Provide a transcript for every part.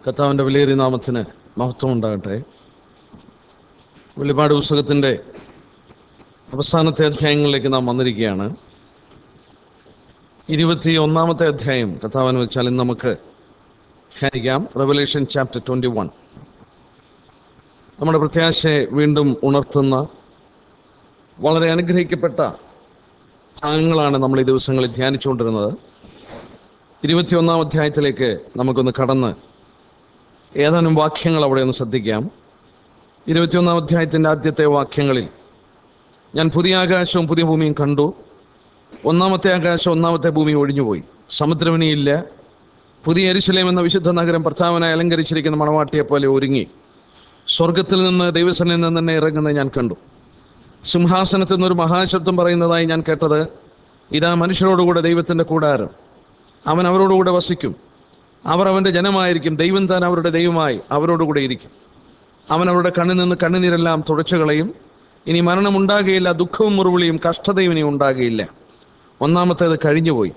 കർത്താവിൻ്റെ വിലയേറിയ നാമത്തിന് മഹത്വം ഉണ്ടാകട്ടെ വെളിപാട് പുസ്തകത്തിൻ്റെ അവസാനത്തെ അധ്യായങ്ങളിലേക്ക് നാം വന്നിരിക്കുകയാണ് ഇരുപത്തി ഒന്നാമത്തെ അധ്യായം കർത്താവെന്ന് വെച്ചാൽ ഇന്ന് നമുക്ക് ധ്യാനിക്കാം റെവലേഷൻ ചാപ്റ്റർ ട്വൻറ്റി വൺ നമ്മുടെ പ്രത്യാശയെ വീണ്ടും ഉണർത്തുന്ന വളരെ അനുഗ്രഹിക്കപ്പെട്ട ഭാഗങ്ങളാണ് നമ്മൾ ഈ ദിവസങ്ങളിൽ ധ്യാനിച്ചുകൊണ്ടിരുന്നത് ഇരുപത്തിയൊന്നാം അധ്യായത്തിലേക്ക് നമുക്കൊന്ന് കടന്ന് ഏതാനും വാക്യങ്ങൾ അവിടെ ഒന്ന് ശ്രദ്ധിക്കാം ഇരുപത്തിയൊന്നാം അധ്യായത്തിൻ്റെ ആദ്യത്തെ വാക്യങ്ങളിൽ ഞാൻ പുതിയ ആകാശവും പുതിയ ഭൂമിയും കണ്ടു ഒന്നാമത്തെ ആകാശം ഒന്നാമത്തെ ഭൂമി ഒഴിഞ്ഞുപോയി സമുദ്രവിനിയില്ല പുതിയ എരിശിലേം എന്ന വിശുദ്ധ നഗരം പ്രധാനമായി അലങ്കരിച്ചിരിക്കുന്ന മണവാട്ടിയെ പോലെ ഒരുങ്ങി സ്വർഗത്തിൽ നിന്ന് ദൈവസനിൽ നിന്ന് തന്നെ ഇറങ്ങുന്നത് ഞാൻ കണ്ടു സിംഹാസനത്തിൽ നിന്നൊരു മഹാശബ്ദം പറയുന്നതായി ഞാൻ കേട്ടത് ഇതാ മനുഷ്യരോടുകൂടെ ദൈവത്തിൻ്റെ കൂടാരം അവൻ അവരോടുകൂടെ വസിക്കും അവർ അവൻ്റെ ജനമായിരിക്കും ദൈവം താൻ അവരുടെ ദൈവമായി അവരോടുകൂടെ ഇരിക്കും അവൻ അവരുടെ കണ്ണിൽ നിന്ന് കണ്ണുനീരെല്ലാം തുടച്ചു കളയും ഇനി മരണമുണ്ടാകുകയില്ല ദുഃഖവും മുറിവിളിയും കഷ്ടതയും ഇനി ഉണ്ടാകുകയില്ല ഒന്നാമത്തേത് കഴിഞ്ഞുപോയി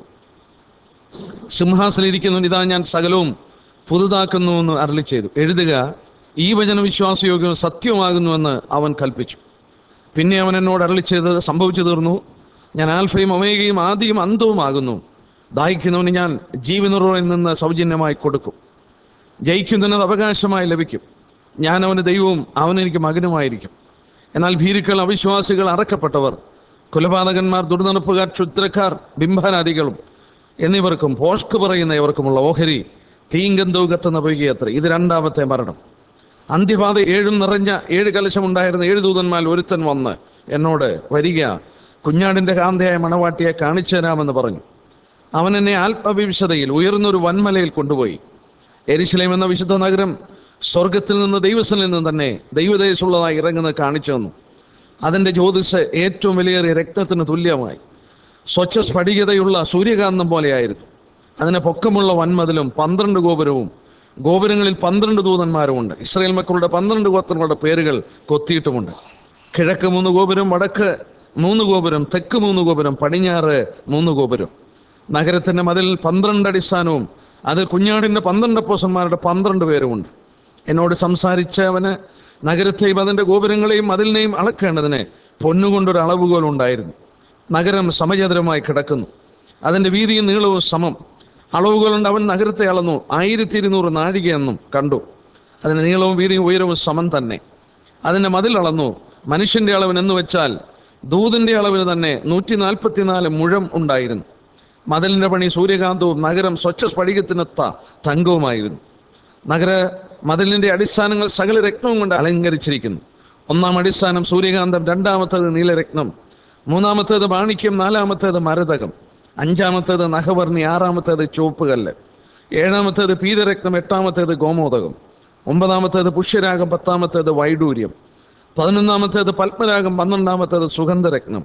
സിംഹാസനം ഇരിക്കുന്നു ഇതാ ഞാൻ സകലവും പുതുതാക്കുന്നു എന്ന് അരളി ചെയ്തു എഴുതുക ഈ വചനം വിശ്വാസയോഗ്യവും സത്യവുമാകുന്നുവെന്ന് അവൻ കൽപ്പിച്ചു പിന്നെ അവൻ എന്നോട് അരളി ചെയ്തത് സംഭവിച്ചു തീർന്നു ഞാൻ ആൽഫയും ഒമേഗയും ആദ്യവും അന്തവുമാകുന്നു ദാഹിക്കുന്നവന് ഞാൻ ജീവനുറവിൽ നിന്ന് സൗജന്യമായി കൊടുക്കും ജയിക്കുന്നതിന് അവകാശമായി ലഭിക്കും ഞാൻ അവന് ദൈവവും അവൻ എനിക്ക് മകനുമായിരിക്കും എന്നാൽ ഭീരുക്കൾ അവിശ്വാസികൾ അറക്കപ്പെട്ടവർ കൊലപാതകന്മാർ ദുർനടപ്പുകാർ ക്ഷുദ്രക്കാർ ബിംബാനാദികളും എന്നിവർക്കും പോഷ്ക് പറയുന്ന ഇവർക്കുമുള്ള ഓഹരി തീങ്കന്തവും കത്തുന്ന പൊയ്കയത്ര ഇത് രണ്ടാമത്തെ മരണം അന്ത്യപാത ഏഴും നിറഞ്ഞ ഏഴ് കലശമുണ്ടായിരുന്ന ഏഴ് ദൂതന്മാർ ഒരുത്തൻ വന്ന് എന്നോട് വരിക കുഞ്ഞാടിന്റെ കാന്തയായ മണവാട്ടിയെ കാണിച്ചു തരാമെന്ന് പറഞ്ഞു അവൻ എന്നെ ആത്മവിവശതയിൽ ഉയർന്നൊരു വൻമലയിൽ കൊണ്ടുപോയി എരിശിലേം എന്ന വിശുദ്ധ നഗരം സ്വർഗത്തിൽ നിന്ന് ദൈവസനിൽ നിന്ന് തന്നെ ദൈവദേശമുള്ളതായി ഇറങ്ങുന്നത് കാണിച്ചു തന്നു അതിൻ്റെ ജ്യോതിസ് ഏറ്റവും വിലയേറിയ രക്തത്തിന് തുല്യമായി സ്വച്ഛ സ്ഫടികതയുള്ള സൂര്യകാന്തം പോലെയായിരുന്നു അതിന് പൊക്കമുള്ള വൻമതിലും പന്ത്രണ്ട് ഗോപുരവും ഗോപുരങ്ങളിൽ പന്ത്രണ്ട് ദൂതന്മാരുമുണ്ട് ഇസ്രായേൽ മക്കളുടെ പന്ത്രണ്ട് ഗോത്രങ്ങളുടെ പേരുകൾ കൊത്തിയിട്ടുമുണ്ട് കിഴക്ക് മൂന്ന് ഗോപുരം വടക്ക് മൂന്ന് ഗോപുരം തെക്ക് മൂന്ന് ഗോപുരം പടിഞ്ഞാറ് മൂന്ന് ഗോപുരം നഗരത്തിന്റെ മതിൽ പന്ത്രണ്ട് അടിസ്ഥാനവും അതിൽ കുഞ്ഞാടിന്റെ പന്ത്രണ്ട് അപ്പോസന്മാരുടെ പന്ത്രണ്ട് പേരുമുണ്ട് എന്നോട് സംസാരിച്ചവന് നഗരത്തെയും അതിൻ്റെ ഗോപുരങ്ങളെയും മതിലിനെയും അളക്കേണ്ടതിന് പൊന്നുകൊണ്ടൊരു അളവുകോൽ ഉണ്ടായിരുന്നു നഗരം സമചതുരമായി കിടക്കുന്നു അതിൻ്റെ വീതിയും നീളവും സമം അളവുകളുണ്ട് അവൻ നഗരത്തെ അളന്നു ആയിരത്തി ഇരുന്നൂറ് നാഴികയെന്നും കണ്ടു അതിന് നീളവും വീതിയും ഉയരവും സമം തന്നെ അതിൻ്റെ മതിൽ അളന്നു മനുഷ്യന്റെ അളവിന് എന്ന് വെച്ചാൽ ദൂതിന്റെ അളവിന് തന്നെ നൂറ്റി നാൽപ്പത്തിനാല് മുഴം ഉണ്ടായിരുന്നു മതിലിന്റെ പണി സൂര്യകാന്തവും നഗരം സ്വച്ഛ സ്ഫടികത്തിനൊത്ത തങ്കവുമായിരുന്നു നഗര മതിലിന്റെ അടിസ്ഥാനങ്ങൾ സകല രത്നവും കൊണ്ട് അലങ്കരിച്ചിരിക്കുന്നു ഒന്നാം അടിസ്ഥാനം സൂര്യകാന്തം രണ്ടാമത്തേത് നീലരത്നം മൂന്നാമത്തേത് മാണിക്യം നാലാമത്തേത് മരതകം അഞ്ചാമത്തേത് നഖവർണി ആറാമത്തേത് ചുവപ്പ് കല്ല് ഏഴാമത്തേത് പീതരക്തം എട്ടാമത്തേത് ഗോമോദകം ഒമ്പതാമത്തേത് പുഷ്യരാഗം പത്താമത്തേത് വൈഡൂര്യം പതിനൊന്നാമത്തേത് പത്മരാഗം പന്ത്രണ്ടാമത്തേത് സുഗന്ധരത്നം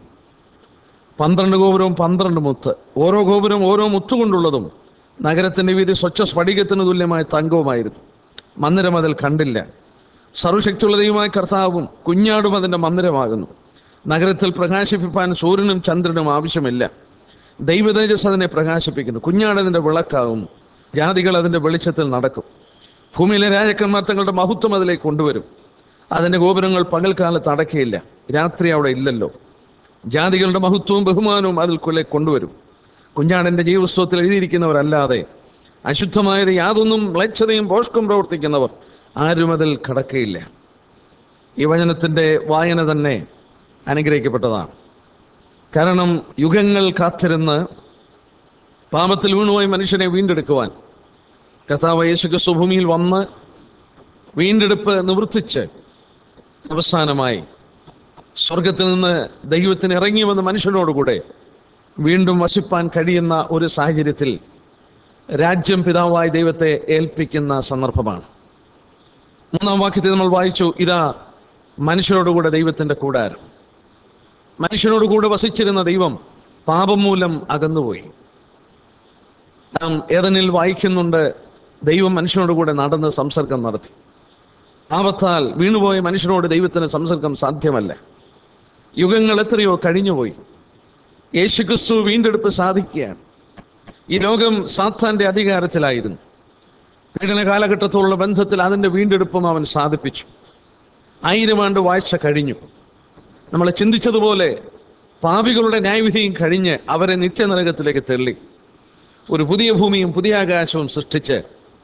പന്ത്രണ്ട് ഗോപുരവും പന്ത്രണ്ട് മുത്ത് ഓരോ ഗോപുരവും ഓരോ മുത്തുകൊണ്ടുള്ളതും നഗരത്തിന്റെ വീതി സ്വച്ഛ സ്ഫടികത്തിന് തുല്യമായ തങ്കവുമായിരുന്നു മന്ദിരം അതിൽ കണ്ടില്ല സർവശക്തിയുള്ള ദൈവമായ കർത്താവും കുഞ്ഞാടും അതിൻ്റെ മന്ദിരമാകുന്നു നഗരത്തിൽ പ്രകാശിപ്പിക്കാൻ സൂര്യനും ചന്ദ്രനും ആവശ്യമില്ല ദൈവതേജസ് അതിനെ പ്രകാശിപ്പിക്കുന്നു കുഞ്ഞാട് അതിൻ്റെ വിളക്കാകും ജാതികൾ അതിൻ്റെ വെളിച്ചത്തിൽ നടക്കും ഭൂമിയിലെ രാജക്കന്മാർ തങ്ങളുടെ മഹത്വം അതിലേക്ക് കൊണ്ടുവരും അതിൻ്റെ ഗോപുരങ്ങൾ പകൽക്കാലത്ത് അടക്കിയില്ല രാത്രി അവിടെ ഇല്ലല്ലോ ജാതികളുടെ മഹത്വവും ബഹുമാനവും അതിൽ കൊല്ലെ കൊണ്ടുവരും കുഞ്ഞാടിൻ്റെ ജീവസ്വത്തിൽ എഴുതിയിരിക്കുന്നവരല്ലാതെ അശുദ്ധമായത് യാതൊന്നും മ്ലേച്ഛതയും പോഷ്കം പ്രവർത്തിക്കുന്നവർ ആരും അതിൽ കടക്കയില്ല ഈ വചനത്തിൻ്റെ വായന തന്നെ അനുഗ്രഹിക്കപ്പെട്ടതാണ് കാരണം യുഗങ്ങൾ കാത്തിരുന്ന് പാപത്തിൽ വീണുപോയി മനുഷ്യനെ വീണ്ടെടുക്കുവാൻ കർത്താവ് യേശുക്രിസ്തു ഭൂമിയിൽ വന്ന് വീണ്ടെടുപ്പ് നിവർത്തിച്ച് അവസാനമായി സ്വർഗത്തിൽ നിന്ന് ദൈവത്തിന് ഇറങ്ങി വന്ന മനുഷ്യനോടുകൂടെ വീണ്ടും വസിപ്പാൻ കഴിയുന്ന ഒരു സാഹചര്യത്തിൽ രാജ്യം പിതാവായ ദൈവത്തെ ഏൽപ്പിക്കുന്ന സന്ദർഭമാണ് മൂന്നാം വാക്യത്തിൽ നമ്മൾ വായിച്ചു ഇതാ മനുഷ്യരോടുകൂടെ ദൈവത്തിൻ്റെ കൂടാരം മനുഷ്യനോടുകൂടെ വസിച്ചിരുന്ന ദൈവം പാപം മൂലം അകന്നുപോയി നാം ഏതനിൽ വായിക്കുന്നുണ്ട് ദൈവം മനുഷ്യനോടുകൂടെ നടന്ന് സംസർഗം നടത്തി പാപത്താൽ വീണുപോയ മനുഷ്യനോട് ദൈവത്തിന് സംസർഗം സാധ്യമല്ല യുഗങ്ങൾ എത്രയോ കഴിഞ്ഞുപോയി യേശുക്രിസ്തു വീണ്ടെടുപ്പ് സാധിക്കുകയാണ് ഈ ലോകം സാത്താന്റെ അധികാരത്തിലായിരുന്നു പീഡന കാലഘട്ടത്തോടുള്ള ബന്ധത്തിൽ അതിൻ്റെ വീണ്ടെടുപ്പും അവൻ സാധിപ്പിച്ചു ആയിരം ആണ്ട് വാഴ്ച കഴിഞ്ഞു നമ്മൾ ചിന്തിച്ചതുപോലെ പാപികളുടെ ന്യായവിധിയും കഴിഞ്ഞ് അവരെ നിത്യനരകത്തിലേക്ക് തള്ളി ഒരു പുതിയ ഭൂമിയും പുതിയ ആകാശവും സൃഷ്ടിച്ച്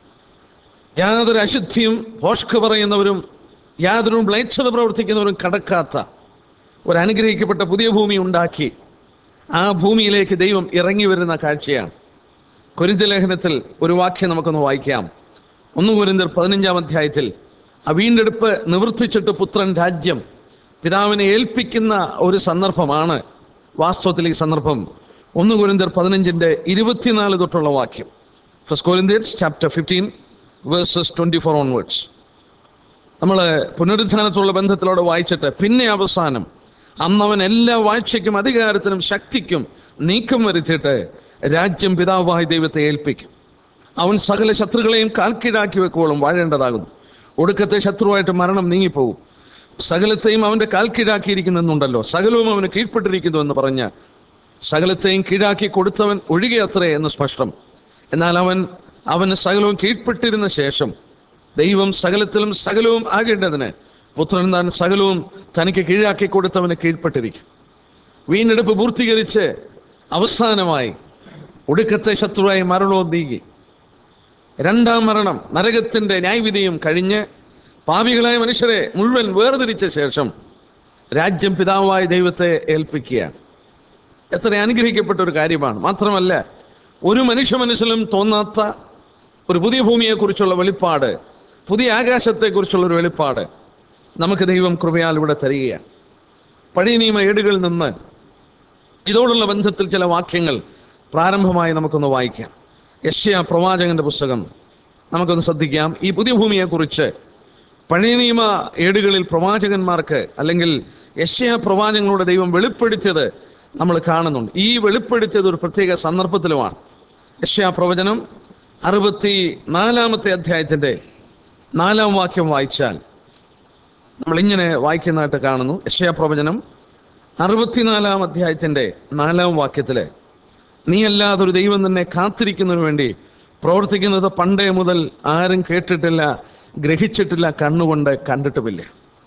യാതൊരു അശുദ്ധിയും ഭോഷ്ക പറയുന്നവരും യാതൊരു മ്ലേച്ഛത പ്രവർത്തിക്കുന്നവരും കടക്കാത്ത ഒരു അനുഗ്രഹിക്കപ്പെട്ട പുതിയ ഭൂമി ഉണ്ടാക്കി ആ ഭൂമിയിലേക്ക് ദൈവം ഇറങ്ങി വരുന്ന കാഴ്ചയാണ് കൊരിന്ത ലേഖനത്തിൽ ഒരു വാക്യം നമുക്കൊന്ന് വായിക്കാം ഒന്ന് കൊരിന്തർ പതിനഞ്ചാം അധ്യായത്തിൽ ആ വീണ്ടെടുപ്പ് നിവർത്തിച്ചിട്ട് പുത്രൻ രാജ്യം പിതാവിനെ ഏൽപ്പിക്കുന്ന ഒരു സന്ദർഭമാണ് വാസ്തവത്തിൽ ഈ സന്ദർഭം ഒന്ന് കൊരിന്തർ പതിനഞ്ചിന്റെ ഇരുപത്തിനാല് തൊട്ടുള്ള വാക്യം first Corinthians chapter fifteen verses twenty four onwards നമ്മൾ പുനരുദ്ധാനത്തുള്ള ബന്ധത്തിലൂടെ വായിച്ചിട്ട് പിന്നെ അവസാനം അന്നവൻ എല്ലാ വാഴ്ചയ്ക്കും അധികാരത്തിനും ശക്തിക്കും നീക്കം വരുത്തിയിട്ട് രാജ്യം പിതാവായ ദൈവത്തെ ഏൽപ്പിക്കും അവൻ സകല ശത്രുക്കളെയും കാൽക്കീഴാക്കി വെക്കോളും വാഴേണ്ടതാകുന്നു ഒടുക്കത്തെ ശത്രുവായിട്ട് മരണം നീങ്ങിപ്പോകും സകലത്തെയും അവന്റെ കാൽക്കീഴാക്കിയിരിക്കുന്നുണ്ടല്ലോ സകലവും അവന് കീഴ്പ്പെട്ടിരിക്കുന്നു എന്ന് പറഞ്ഞ് സകലത്തെയും കീഴാക്കി കൊടുത്തവൻ ഒഴികെ അത്രേ എന്ന് സ്പഷ്ടം എന്നാൽ അവൻ അവന് സകലവും കീഴ്പ്പെട്ടിരുന്ന ശേഷം ദൈവം സകലത്തിലും സകലവും ആകേണ്ടതിന് പുത്രൻ താൻ സകലവും തനിക്ക് കീഴാക്കി കൊടുത്തവന് കീഴ്പ്പെട്ടിരിക്കും വീണ്ടെടുപ്പ് പൂർത്തീകരിച്ച് അവസാനമായി ഒടുക്കത്തെ ശത്രുവായി മരണവും നീങ്ങി രണ്ടാം മരണം നരകത്തിന്റെ ന്യായവിധിയും കഴിഞ്ഞ് പാപികളായ മനുഷ്യരെ മുഴുവൻ വേർതിരിച്ച ശേഷം രാജ്യം പിതാവായ ദൈവത്തെ ഏൽപ്പിക്കുകയാണ് എത്ര അനുഗ്രഹിക്കപ്പെട്ട ഒരു കാര്യമാണ് മാത്രമല്ല ഒരു മനുഷ്യ മനസ്സിലും തോന്നാത്ത ഒരു പുതിയ ഭൂമിയെക്കുറിച്ചുള്ള വെളിപ്പാട് പുതിയ ആകാശത്തെക്കുറിച്ചുള്ള ഒരു വെളിപ്പാട് നമുക്ക് ദൈവം കൃപയാൽ ഇവിടെ തരികയാണ് പഴയ നിയമ ഏടുകളിൽ നിന്ന് ഇതോടുള്ള ബന്ധത്തിൽ ചില വാക്യങ്ങൾ പ്രാരംഭമായി നമുക്കൊന്ന് വായിക്കാം യശ്യ പ്രവാചകന്റെ പുസ്തകം നമുക്കൊന്ന് ശ്രദ്ധിക്കാം ഈ പുതിയ ഭൂമിയെക്കുറിച്ച് പഴയ നിയമ ഏടുകളിൽ പ്രവാചകന്മാർക്ക് അല്ലെങ്കിൽ യശ്യ പ്രവാചകങ്ങളുടെ ദൈവം വെളിപ്പെടുത്തിയത് നമ്മൾ കാണുന്നുണ്ട് ഈ വെളിപ്പെടുത്തിയത് ഒരു പ്രത്യേക സന്ദർഭത്തിലുമാണ് യശ്യ പ്രവചനം അറുപത്തി നാലാമത്തെ അധ്യായത്തിന്റെ നാലാം വാക്യം വായിച്ചാൽ നമ്മൾ ഇങ്ങനെ വായിക്കുന്നതായിട്ട് കാണുന്നു യശ്യ പ്രവചനം അറുപത്തിനാലാം അധ്യായത്തിന്റെ നാലാം വാക്യത്തില് നീ അല്ലാതെ ഒരു ദൈവം തന്നെ കാത്തിരിക്കുന്നതിന് വേണ്ടി പ്രവർത്തിക്കുന്നത് പണ്ടേ മുതൽ ആരും കേട്ടിട്ടില്ല ഗ്രഹിച്ചിട്ടില്ല കണ്ണുകൊണ്ട് കണ്ടിട്ടുമില്ല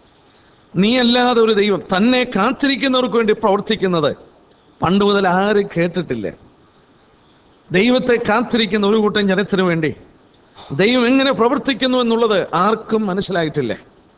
നീ അല്ലാതെ ഒരു ദൈവം തന്നെ കാത്തിരിക്കുന്നവർക്ക് വേണ്ടി പ്രവർത്തിക്കുന്നത് പണ്ട് മുതൽ ആരും കേട്ടിട്ടില്ല ദൈവത്തെ കാത്തിരിക്കുന്ന ഒരു കൂട്ടം ജനത്തിനു വേണ്ടി ദൈവം എങ്ങനെ പ്രവർത്തിക്കുന്നു എന്നുള്ളത് ആർക്കും മനസ്സിലായിട്ടില്ല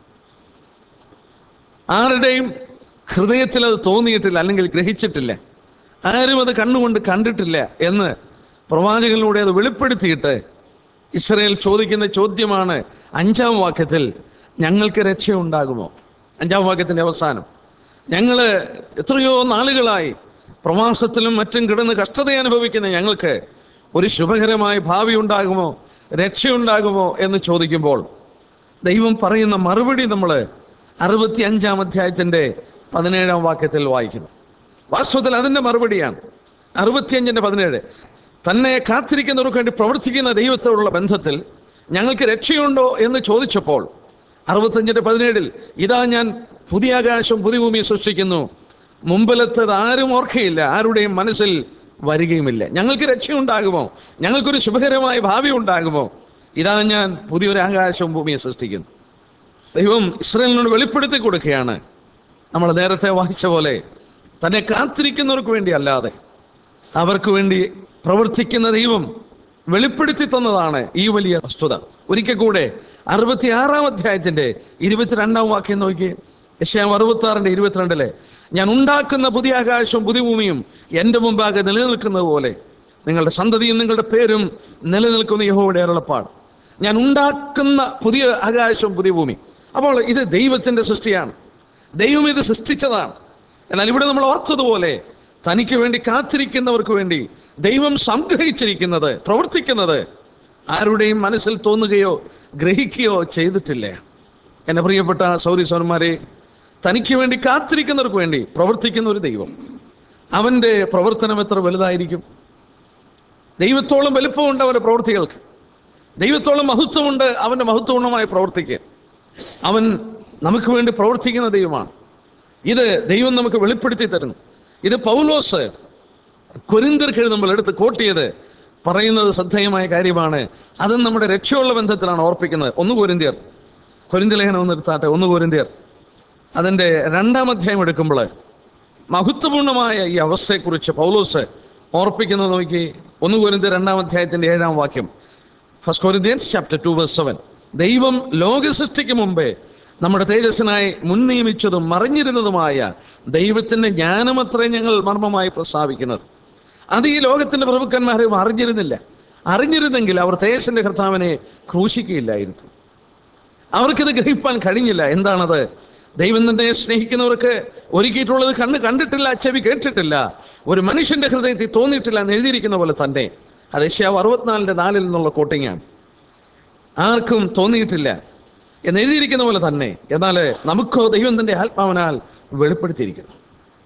ആരുടെയും ഹൃദയത്തിൽ അത് തോന്നിയിട്ടില്ല അല്ലെങ്കിൽ ഗ്രഹിച്ചിട്ടില്ല ആരും അത് കണ്ണുകൊണ്ട് കണ്ടിട്ടില്ല എന്ന് പ്രവാചകനിലൂടെ അത് വെളിപ്പെടുത്തിയിട്ട് ഇസ്രയേൽ ചോദിക്കുന്ന ചോദ്യമാണ് അഞ്ചാം വാക്യത്തിൽ ഞങ്ങൾക്ക് രക്ഷയുണ്ടാകുമോ അഞ്ചാം വാക്യത്തിന്റെ അവസാനം ഞങ്ങൾ എത്രയോ നാളുകളായി പ്രവാസത്തിലും മറ്റും കിടന്ന് കഷ്ടത അനുഭവിക്കുന്ന ഞങ്ങൾക്ക് ഒരു ശുഭകരമായ ഭാവി ഉണ്ടാകുമോ രക്ഷയുണ്ടാകുമോ എന്ന് ചോദിക്കുമ്പോൾ ദൈവം പറയുന്ന മറുപടി നമ്മൾ അറുപത്തി അഞ്ചാം അധ്യായത്തിന്റെ പതിനേഴാം വാക്യത്തിൽ വായിക്കുന്നു വാസ്തവത്തിൽ അതിന്റെ മറുപടിയാണ് അറുപത്തിയഞ്ചിന്റെ പതിനേഴ് തന്നെ കാത്തിരിക്കുന്നവർക്ക് വേണ്ടി പ്രവർത്തിക്കുന്ന ദൈവത്തോടുള്ള ബന്ധത്തിൽ ഞങ്ങൾക്ക് രക്ഷയുണ്ടോ എന്ന് ചോദിച്ചപ്പോൾ അറുപത്തഞ്ചിന്റെ പതിനേഴിൽ ഇതാ ഞാൻ പുതിയ ആകാശം പുതിയ ഭൂമി സൃഷ്ടിക്കുന്നു മുമ്പിലത്തത് ആരും ഓർക്കയില്ല ആരുടെയും മനസ്സിൽ വരികയുമില്ല ഞങ്ങൾക്ക് രക്ഷയുണ്ടാകുമോ ഞങ്ങൾക്കൊരു ശുഭകരമായ ഭാവി ഉണ്ടാകുമോ ഇതാ ഞാൻ പുതിയൊരു ആകാശവും ഭൂമിയെ സൃഷ്ടിക്കുന്നു ദൈവം ഇസ്രയേലിനോട് വെളിപ്പെടുത്തി കൊടുക്കുകയാണ് നമ്മൾ നേരത്തെ വായിച്ച പോലെ തന്നെ കാത്തിരിക്കുന്നവർക്ക് വേണ്ടി അല്ലാതെ അവർക്ക് വേണ്ടി പ്രവർത്തിക്കുന്ന ദൈവം വെളിപ്പെടുത്തി തന്നതാണ് ഈ വലിയ വസ്തുത ഒരിക്കൽ കൂടെ അറുപത്തി ആറാം അധ്യായത്തിന്റെ ഇരുപത്തിരണ്ടാം വാക്യം നോക്കി യശയാം അറുപത്തി ആറിന്റെ ഇരുപത്തിരണ്ടിലെ ഞാൻ ഉണ്ടാക്കുന്ന പുതിയ ആകാശവും പുതിയ ഭൂമിയും എൻ്റെ മുമ്പാകെ നിലനിൽക്കുന്നത് പോലെ നിങ്ങളുടെ സന്തതിയും നിങ്ങളുടെ പേരും നിലനിൽക്കുന്ന യഹോയുടെ അരുളപ്പാട് ഞാൻ ഉണ്ടാക്കുന്ന പുതിയ ആകാശവും പുതിയ ഭൂമി അപ്പോൾ ഇത് ദൈവത്തിന്റെ സൃഷ്ടിയാണ് ദൈവം ഇത് സൃഷ്ടിച്ചതാണ് എന്നാൽ ഇവിടെ നമ്മൾ ഓർത്തതുപോലെ തനിക്ക് വേണ്ടി കാത്തിരിക്കുന്നവർക്ക് വേണ്ടി ദൈവം സംഗ്രഹിച്ചിരിക്കുന്നത് പ്രവർത്തിക്കുന്നത് ആരുടെയും മനസ്സിൽ തോന്നുകയോ ഗ്രഹിക്കുകയോ ചെയ്തിട്ടില്ല എന്നെ പ്രിയപ്പെട്ട സൗരി സൗരന്മാരെ തനിക്ക് വേണ്ടി കാത്തിരിക്കുന്നവർക്ക് വേണ്ടി പ്രവർത്തിക്കുന്ന ഒരു ദൈവം അവന്റെ പ്രവർത്തനം എത്ര വലുതായിരിക്കും ദൈവത്തോളം വലുപ്പമുണ്ട് അവന്റെ പ്രവൃത്തികൾക്ക് ദൈവത്തോളം മഹത്വമുണ്ട് അവന്റെ മഹത്വപൂർണ്ണമായ പ്രവർത്തിക്ക് അവൻ നമുക്ക് വേണ്ടി പ്രവർത്തിക്കുന്ന ദൈവമാണ് ഇത് ദൈവം നമുക്ക് വെളിപ്പെടുത്തി തരുന്നു ഇത് പൗലോസ് കൊരിന്തർക്ക് നമ്മൾ എടുത്ത് കോട്ടിയത് പറയുന്നത് ശ്രദ്ധേയമായ കാര്യമാണ് അതും നമ്മുടെ രക്ഷയുള്ള ബന്ധത്തിലാണ് ഓർപ്പിക്കുന്നത് ഒന്ന് കോരിന്തിയർ കൊരിന്തി ലേഖനം ഒന്ന് എടുത്താട്ടെ ഒന്ന് കോരിന്തിയർ അതിൻ്റെ രണ്ടാം അധ്യായം എടുക്കുമ്പോൾ മഹത്വപൂർണമായ ഈ അവസ്ഥയെക്കുറിച്ച് പൗലോസ് ഓർപ്പിക്കുന്നത് നോക്കി ഒന്ന് കോരിന്തിയർ രണ്ടാം അധ്യായത്തിൻ്റെ ഏഴാം വാക്യം first Corinthians chapter two verse seven ദൈവം ലോക സൃഷ്ടിക്ക് മുമ്പേ നമ്മുടെ തേജസ്സിനായി മുൻനിയമിച്ചതും മറിഞ്ഞിരുന്നതുമായ ദൈവത്തിന്റെ ജ്ഞാനമത്രേ ഞങ്ങൾ മർമ്മമായി പ്രസ്താവിക്കുന്നത് അത് ഈ ലോകത്തിന്റെ പ്രഭുക്കന്മാരും അറിഞ്ഞിരുന്നില്ല അറിഞ്ഞിരുന്നെങ്കിൽ അവർ തേജസ്സിന്റെ കർത്താവിനെ ക്രൂശിക്കുകയില്ലായിരുന്നു അവർക്കിത് ഗ്രഹിപ്പാൻ കഴിഞ്ഞില്ല എന്താണത് ദൈവം തന്നെ സ്നേഹിക്കുന്നവർക്ക് ഒരുക്കിയിട്ടുള്ളത് കണ്ണ് കണ്ടിട്ടില്ല ചെവി കേട്ടിട്ടില്ല ഒരു മനുഷ്യന്റെ ഹൃദയത്തിൽ തോന്നിയിട്ടില്ല എന്ന് എഴുതിയിരിക്കുന്ന പോലെ തന്നെ അത് യശ്യാവ് അറുപത്തിനാലിന്റെ നാലിൽ നിന്നുള്ള കോട്ടിങ്ങാണ് ആർക്കും തോന്നിയിട്ടില്ല എന്ന് എഴുതിയിരിക്കുന്ന പോലെ തന്നെ എന്നാൽ നമുക്കോ ദൈവം തന്റെ ആത്മാവിനാൽ വെളിപ്പെടുത്തിയിരിക്കുന്നു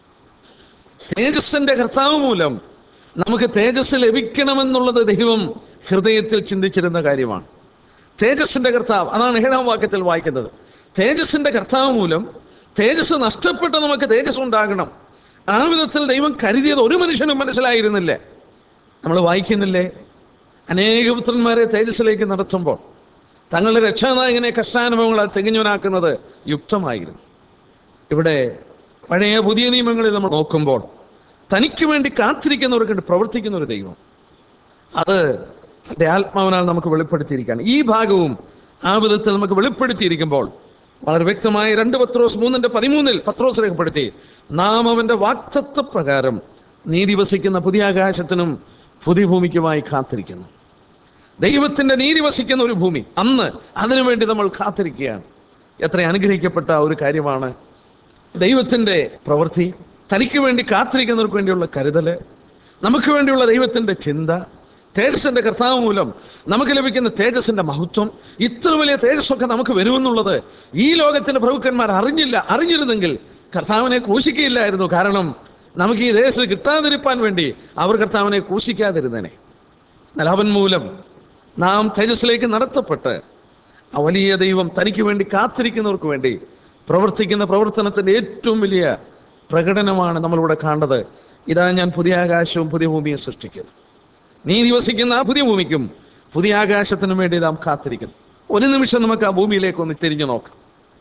തേജസ്സിന്റെ കർത്താവ് മൂലം നമുക്ക് തേജസ് ലഭിക്കണമെന്നുള്ളത് ദൈവം ഹൃദയത്തിൽ ചിന്തിച്ചിരുന്ന കാര്യമാണ് തേജസ്സിന്റെ കർത്താവ് അതാണ് ഏഴാം വാക്യത്തിൽ വായിക്കുന്നത് തേജസ്സിന്റെ കർത്താവ് മൂലം തേജസ് നഷ്ടപ്പെട്ട് നമുക്ക് തേജസ് ഉണ്ടാകണം ആ വിധത്തിൽ ദൈവം കരുതിയത് ഒരു മനുഷ്യനും മനസ്സിലായിരുന്നില്ല നമ്മൾ വായിക്കുന്നില്ലേ അനേക പുത്രന്മാരെ തേജസ്സിലേക്ക് നടത്തുമ്പോൾ തങ്ങളുടെ രക്ഷാനായകനെ കഷ്ടാനുഭവങ്ങളെ തികഞ്ഞവനാക്കുന്നത് യുക്തമായിരുന്നു ഇവിടെ പഴയ പുതിയ നിയമങ്ങളിൽ നമ്മൾ നോക്കുമ്പോൾ തനിക്ക് വേണ്ടി കാത്തിരിക്കുന്നവർക്ക് വേണ്ടി പ്രവർത്തിക്കുന്ന ഒരു ദൈവം അത് തൻ്റെ ആത്മാവിനാൽ നമുക്ക് വെളിപ്പെടുത്തിയിരിക്കുകയാണ് ഈ ഭാഗവും ആ വിധത്തിൽ നമുക്ക് വെളിപ്പെടുത്തിയിരിക്കുമ്പോൾ വളരെ വ്യക്തമായി രണ്ട് പത്രോസ് മൂന്നിന്റെ പതിമൂന്നിൽ പത്രോസ് രേഖപ്പെടുത്തി നാം അവന്റെ വാക്തത്വ പ്രകാരം നീതി വസിക്കുന്ന പുതിയ ആകാശത്തിനും പുതിയ ഭൂമിക്കുമായി കാത്തിരിക്കുന്നു ദൈവത്തിന്റെ നീതി വസിക്കുന്ന ഒരു ഭൂമി അന്ന് അതിനുവേണ്ടി നമ്മൾ കാത്തിരിക്കുകയാണ് എത്ര അനുഗ്രഹിക്കപ്പെട്ട ഒരു കാര്യമാണ് ദൈവത്തിന്റെ പ്രവൃത്തി തനിക്ക് വേണ്ടി കാത്തിരിക്കുന്നവർക്ക് വേണ്ടിയുള്ള കരുതല് നമുക്ക് വേണ്ടിയുള്ള ദൈവത്തിന്റെ ചിന്ത തേജസ്സിന്റെ കർത്താവ് മൂലം നമുക്ക് ലഭിക്കുന്ന തേജസ്സിന്റെ മഹത്വം ഇത്ര വലിയ തേജസ്സൊക്കെ നമുക്ക് വരുമെന്നുള്ളത് ഈ ലോകത്തിന്റെ പ്രഭുക്കന്മാർ അറിഞ്ഞില്ല അറിഞ്ഞിരുന്നെങ്കിൽ കർത്താവിനെ ക്രൂശിക്കുകയില്ലായിരുന്നു കാരണം നമുക്ക് ഈ തേജസ് കിട്ടാതിരിപ്പാൻ വേണ്ടി അവർ കർത്താവിനെ ക്രൂശിക്കാതിരുന്നേനെ എന്നാൽ അവൻ മൂലം നാം തേജസ്സിലേക്ക് നടത്തപ്പെട്ട് ആ വലിയ ദൈവം തനിക്ക് വേണ്ടി കാത്തിരിക്കുന്നവർക്ക് വേണ്ടി പ്രവർത്തിക്കുന്ന പ്രവർത്തനത്തിന്റെ ഏറ്റവും വലിയ പ്രകടനമാണ് നമ്മളിവിടെ കാണുന്നത് ഇതാ ഞാൻ പുതിയ ആകാശവും പുതിയ ഭൂമിയും സൃഷ്ടിക്കുന്നു നീ ദിവസിക്കുന്ന ആ പുതിയ ഭൂമിക്കും പുതിയ ആകാശത്തിനും വേണ്ടി നാം കാത്തിരിക്കുന്നു ഒരു നിമിഷം നമുക്ക് ആ ഭൂമിയിലേക്ക് ഒന്ന് തിരിഞ്ഞു നോക്കാം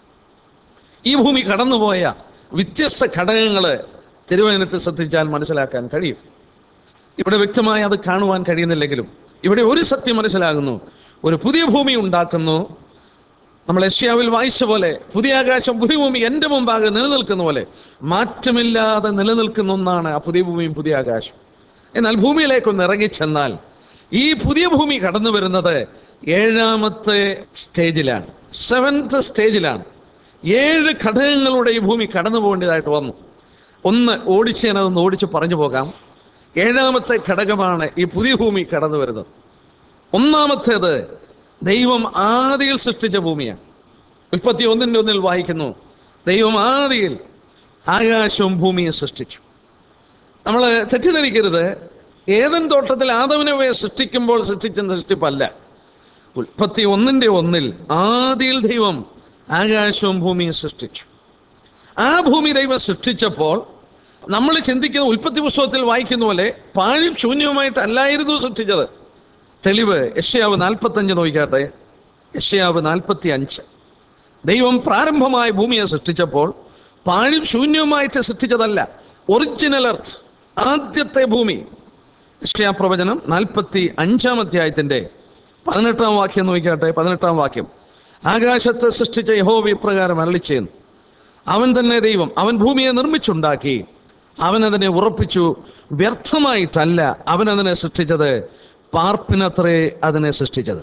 ഈ ഭൂമി കടന്നുപോയ വ്യത്യസ്ത ഘടകങ്ങള് തിരുവനന്തപുരത്ത് ശ്രദ്ധിച്ചാൽ മനസ്സിലാക്കാൻ കഴിയും ഇവിടെ വ്യക്തമായി അത് കാണുവാൻ കഴിയുന്നില്ലെങ്കിലും ഇവിടെ ഒരു സത്യം മനസ്സിലാകുന്നു ഒരു പുതിയ ഭൂമി ഉണ്ടാക്കുന്നു നമ്മൾ ഏഷ്യാവിൽ വായിച്ച പോലെ പുതിയ ആകാശം പുതിയ ഭൂമി എൻ്റെ മുമ്പാകെ നിലനിൽക്കുന്ന പോലെ മാറ്റമില്ലാതെ നിലനിൽക്കുന്ന ഒന്നാണ് ആ പുതിയ ഭൂമിയും പുതിയ ആകാശം എന്നാൽ ഭൂമിയിലേക്കൊന്ന് ഇറങ്ങിച്ചെന്നാൽ ഈ പുതിയ ഭൂമി കടന്നു വരുന്നത് ഏഴാമത്തെ സ്റ്റേജിലാണ് സെവൻത്ത് സ്റ്റേജിലാണ് ഏഴ് ഘടകങ്ങളുടെ ഈ ഭൂമി കടന്നു പോകേണ്ടതായിട്ട് വന്നു ഒന്ന് ഓടിച്ച് ഞാനതൊന്ന് ഓടിച്ച് പറഞ്ഞു പോകാം ഏഴാമത്തെ ഘടകമാണ് ഈ പുതിയ ഭൂമി കടന്നു വരുന്നത് ഒന്നാമത്തേത് ദൈവം ആദിയിൽ സൃഷ്ടിച്ച ഭൂമിയാണ് ഉൽപ്പത്തി ഒന്നിൻ്റെ ഒന്നിൽ വായിക്കുന്നു ദൈവം ആദിയിൽ ആകാശവും ഭൂമിയും സൃഷ്ടിച്ചു നമ്മൾ തെറ്റിദ്ധരിക്കരുത് ഏതൻ തോട്ടത്തിൽ ആദവനെ സൃഷ്ടിക്കുമ്പോൾ സൃഷ്ടിച്ച സൃഷ്ടിപ്പല്ല ഉൽപ്പത്തി ഒന്നിൻ്റെ ഒന്നിൽ ആദിയിൽ ദൈവം ആകാശവും ഭൂമിയും സൃഷ്ടിച്ചു ആ ഭൂമി ദൈവം സൃഷ്ടിച്ചപ്പോൾ നമ്മൾ ചിന്തിക്കുന്ന ഉൽപ്പത്തി പുസ്തകത്തിൽ വായിക്കുന്ന പോലെ പാഴും ശൂന്യവുമായിട്ടല്ലായിരുന്നു സൃഷ്ടിച്ചത് തെളിവ് യഷ്യാവ് നാൽപ്പത്തഞ്ച് നോക്കിക്കാട്ടെ യഷ്യാവ് നാൽപ്പത്തി അഞ്ച് ദൈവം പ്രാരംഭമായ ഭൂമിയെ സൃഷ്ടിച്ചപ്പോൾ പാഴും ശൂന്യവുമായിട്ട് സൃഷ്ടിച്ചതല്ല ഒറിജിനൽ എർത്ത് ആദ്യത്തെ ഭൂമി യഷ്യാ പ്രവചനം നാൽപ്പത്തി അഞ്ചാം അധ്യായത്തിന്റെ പതിനെട്ടാം വാക്യം നോക്കിക്കാട്ടെ പതിനെട്ടാം വാക്യം ആകാശത്തെ സൃഷ്ടിച്ച യഹോവ ഇപ്രകാരം അരളി ചെയ്യുന്നു അവൻ തന്നെ ദൈവം അവൻ ഭൂമിയെ നിർമ്മിച്ചുണ്ടാക്കി അവൻ അതിനെ ഉറപ്പിച്ചു വ്യർത്ഥമായിട്ടല്ല അവൻ അതിനെ സൃഷ്ടിച്ചത് പാർപ്പിനത്രേ അതിനെ സൃഷ്ടിച്ചത്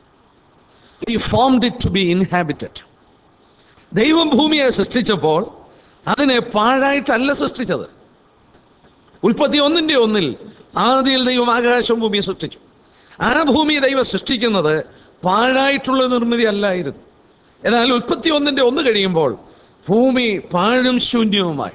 ഈ formed it to be inhabited ദൈവം ഭൂമിയെ സൃഷ്ടിച്ചപ്പോൾ അതിനെ പാഴായിട്ടല്ല സൃഷ്ടിച്ചത് ഉൽപ്പത്തി ഒന്നിന്റെ ഒന്നിൽ ആദിയിൽ ദൈവം ആകാശം ഭൂമിയെ സൃഷ്ടിച്ചു ആ ഭൂമി ദൈവം സൃഷ്ടിക്കുന്നത് പാഴായിട്ടുള്ള നിർമ്മിതി അല്ലായിരുന്നു എന്നാൽ ഉൽപ്പത്തി ഒന്നിന്റെ ഒന്ന് കഴിയുമ്പോൾ ഭൂമി പാഴും ശൂന്യവുമായി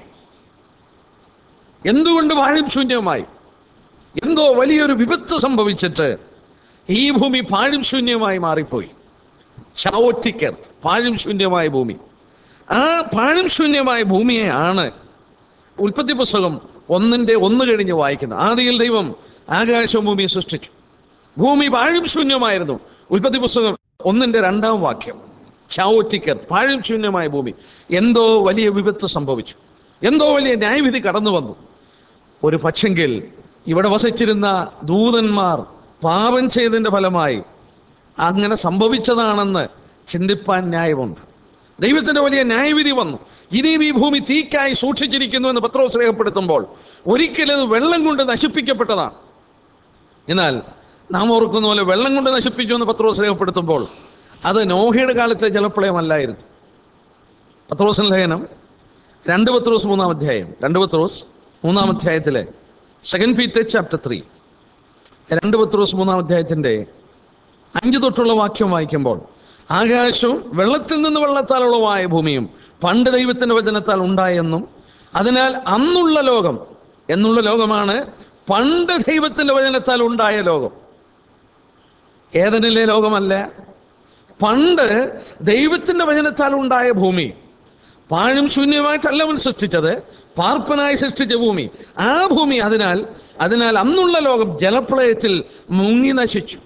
എന്തുകൊണ്ട് പാഴും ശൂന്യവുമായി എന്തോ വലിയൊരു വിപത്ത് സംഭവിച്ചിട്ട് ഈ ഭൂമി പാഴും ശൂന്യമായി മാറിപ്പോയി ചാവോറ്റിക്കർ പാഴും ശൂന്യമായ ഭൂമി ആ പാഴും ശൂന്യമായ ഭൂമിയെ ആണ് ഉൽപ്പത്തി പുസ്തകം ഒന്നിന്റെ ഒന്ന് കഴിഞ്ഞ് വായിക്കുന്നത് ആദിയിൽ ദൈവം ആകാശവും ഭൂമിയെ സൃഷ്ടിച്ചു ഭൂമി പാഴും ശൂന്യമായിരുന്നു ഉൽപ്പത്തി പുസ്തകം ഒന്നിന്റെ രണ്ടാം വാക്യം ചാവോറ്റിക്കർ പാഴും ശൂന്യമായ ഭൂമി എന്തോ വലിയ വിപത്ത് സംഭവിച്ചു എന്തോ വലിയ ന്യായവിധി കടന്നു വന്നു ഒരു പക്ഷെങ്കിൽ ഇവിടെ വസിച്ചിരുന്ന ദൂതന്മാർ പാപം ചെയ്തതിന്റെ ഫലമായി അങ്ങനെ സംഭവിച്ചതാണെന്ന് ചിന്തിപ്പാൻ ന്യായമുണ്ട് ദൈവത്തിന്റെ വലിയ ന്യായവിധി വന്നു ഇനിയും ഈ ഭൂമി തീക്കായി സൂക്ഷിച്ചിരിക്കുന്നു എന്ന് പത്രോസ് രേഖപ്പെടുത്തുമ്പോൾ ഒരിക്കലും അത് വെള്ളം കൊണ്ട് നശിപ്പിക്കപ്പെട്ടതാണ് എന്നാൽ നാം ഓർക്കുന്ന പോലെ വെള്ളം കൊണ്ട് നശിപ്പിച്ചു എന്ന് പത്രോസ് രേഖപ്പെടുത്തുമ്പോൾ അത് നോഹയുടെ കാലത്തെ ജലപ്രളയമല്ലായിരുന്നു പത്രോസിന്റെ ലേഖനം രണ്ട് പത്രോസ് മൂന്നാം അധ്യായം രണ്ട് പത്രോസ് മൂന്നാം അധ്യായത്തിലെ സെക്കൻഡ് പീറ്റർ ചാപ്റ്റർ ത്രീ രണ്ട് പത്രോസ് മൂന്നാം അധ്യായത്തിന്റെ അഞ്ച് തൊട്ടുള്ള വാക്യം വായിക്കുമ്പോൾ ആകാശവും വെള്ളത്തിൽ നിന്ന് വെള്ളത്താൽ ഉളവായ ഭൂമിയും പണ്ട് ദൈവത്തിന്റെ വചനത്താൽ ഉണ്ടായെന്നും അതിനാൽ അന്നുള്ള ലോകം എന്നുള്ള ലോകമാണ് പണ്ട് ദൈവത്തിന്റെ വചനത്താൽ ഉണ്ടായ ലോകം ഏതനിലെ ലോകമല്ല പണ്ട് ദൈവത്തിന്റെ വചനത്താൽ ഉണ്ടായ ഭൂമി പാഴും ശൂന്യമായിട്ടല്ല അവൻ സൃഷ്ടിച്ചത് പാർപ്പനായി സൃഷ്ടിച്ച ഭൂമി ആ ഭൂമി അതിനാൽ അതിനാൽ അന്നുള്ള ലോകം ജലപ്രളയത്തിൽ മുങ്ങി നശിച്ചു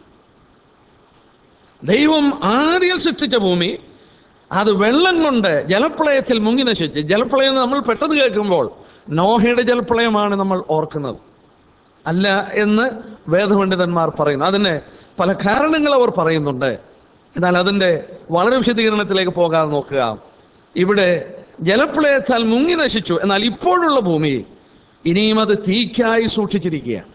ദൈവം ആദ്യം സൃഷ്ടിച്ച ഭൂമി അത് വെള്ളം കൊണ്ട് ജലപ്രളയത്തിൽ മുങ്ങി നശിച്ചു ജലപ്രളയം എന്ന് നമ്മൾ പെട്ടെന്ന് കേൾക്കുമ്പോൾ നോഹയുടെ ജലപ്രളയമാണ് നമ്മൾ ഓർക്കുന്നത് അല്ല എന്ന് വേദപണ്ഡിതന്മാർ പറയുന്നു അതിന് പല കാരണങ്ങൾ അവർ പറയുന്നുണ്ട് എന്നാൽ അതിൻ്റെ വളരെ വിശദീകരണത്തിലേക്ക് പോകാതെ നോക്കുക ഇവിടെ ജലപ്രളയത്താൽ മുങ്ങി നശിച്ചു എന്നാൽ ഇപ്പോഴുള്ള ഭൂമി ഇനിയും അത് തീക്കായി സൂക്ഷിച്ചിരിക്കുകയാണ്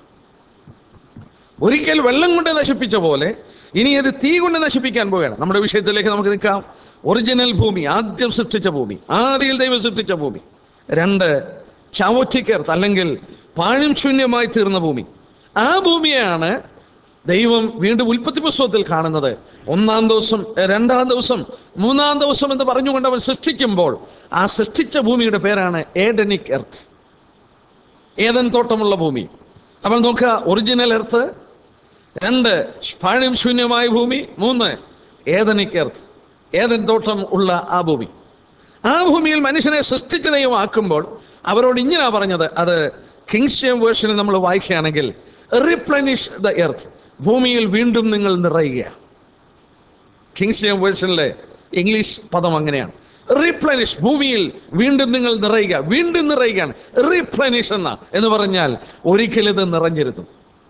ഒരിക്കൽ വെള്ളം കൊണ്ട് നശിപ്പിച്ച പോലെ ഇനി അത് തീ കൊണ്ട് നശിപ്പിക്കാൻ പോവുകയാണ് നമ്മുടെ വിഷയത്തിലേക്ക് നമുക്ക് നിൽക്കാം ഒറിജിനൽ ഭൂമി ആദ്യം സൃഷ്ടിച്ച ഭൂമി ആദ്യം ദൈവം സൃഷ്ടിച്ച ഭൂമി രണ്ട് ചവറ്റിക്കർത്ത് അല്ലെങ്കിൽ പാഴും ശൂന്യമായി തീർന്ന ഭൂമി ആ ഭൂമിയാണ് ദൈവം വീണ്ടും ഉൽപ്പത്തി പുസ്തകത്തിൽ കാണുന്നത് ഒന്നാം ദിവസം രണ്ടാം ദിവസം മൂന്നാം ദിവസം എന്ന് പറഞ്ഞുകൊണ്ട് അവൻ സൃഷ്ടിക്കുമ്പോൾ ആ സൃഷ്ടിച്ച ഭൂമിയുടെ പേരാണ് ഏഡനിക് എർത്ത് ഏതൻ തോട്ടമുള്ള ഭൂമി അപ്പോൾ നോക്കുക ഒറിജിനൽ എർത്ത് രണ്ട് പാഴും ശൂന്യമായ ഭൂമി മൂന്ന് ഏതനിക് എർത്ത് ഏതൻ തോട്ടം ഉള്ള ആ ഭൂമി ആ ഭൂമിയിൽ മനുഷ്യനെ സൃഷ്ടിച്ച ദൈവമാക്കുമ്പോൾ അവരോട് ഇങ്ങനെയാ പറഞ്ഞത് അത് കിങ്സ്റ്റേം വേർഷനിൽ നമ്മൾ വായിക്കുകയാണെങ്കിൽ റിപ്ലനിഷ് ദ എർത്ത് ഭൂമിയിൽ വീണ്ടും നിങ്ങൾ നിറയുക കിങ്സ്റ്റേം വേർഷനിലെ ഇംഗ്ലീഷ് പദം അങ്ങനെയാണ് റീപ്ലനിഷ് ഭൂമിയിൽ വീണ്ടും നിങ്ങൾ നിറയുക വീണ്ടും നിറയുകയാണ് റീപ്ലനിഷ് എന്ന എന്ന് പറഞ്ഞാൽ ഒരിക്കൽ ഇത് നിറഞ്ഞിരുന്നു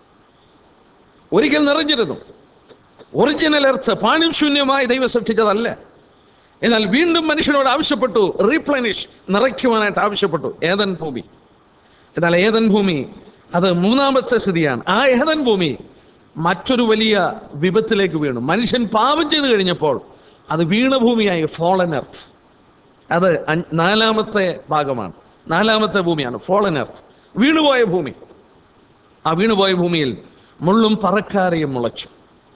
ഒരിക്കൽ നിറഞ്ഞിരുന്നു ഒറിജിനൽ എർത്ത് പാനും ശൂന്യമായി ദൈവം സൃഷ്ടിച്ചതല്ല എന്നാൽ വീണ്ടും മനുഷ്യനോട് ആവശ്യപ്പെട്ടു റീപ്ലനിഷ് നിറയ്ക്കുവാനായിട്ട് ആവശ്യപ്പെട്ടു ഏതൻ ഭൂമി എന്നാൽ ഏതൻ ഭൂമി അത് മൂന്നാമത്തെ സ്ഥിതിയാണ് ആ ഏതൻ ഭൂമി മറ്റൊരു വലിയ വിപത്തിലേക്ക് വീണു മനുഷ്യൻ പാപം ചെയ്തു കഴിഞ്ഞപ്പോൾ അത് വീണഭൂമിയായി ഫോളൻ എർത്ത് അത് അഞ്ച്- നാലാമത്തെ ഭാഗമാണ് നാലാമത്തെ ഭൂമിയാണ് ഫോളൻ എർത്ത് വീണുപോയ ഭൂമി ആ വീണുപോയ ഭൂമിയിൽ മുള്ളും പറക്കാരയും മുളച്ചു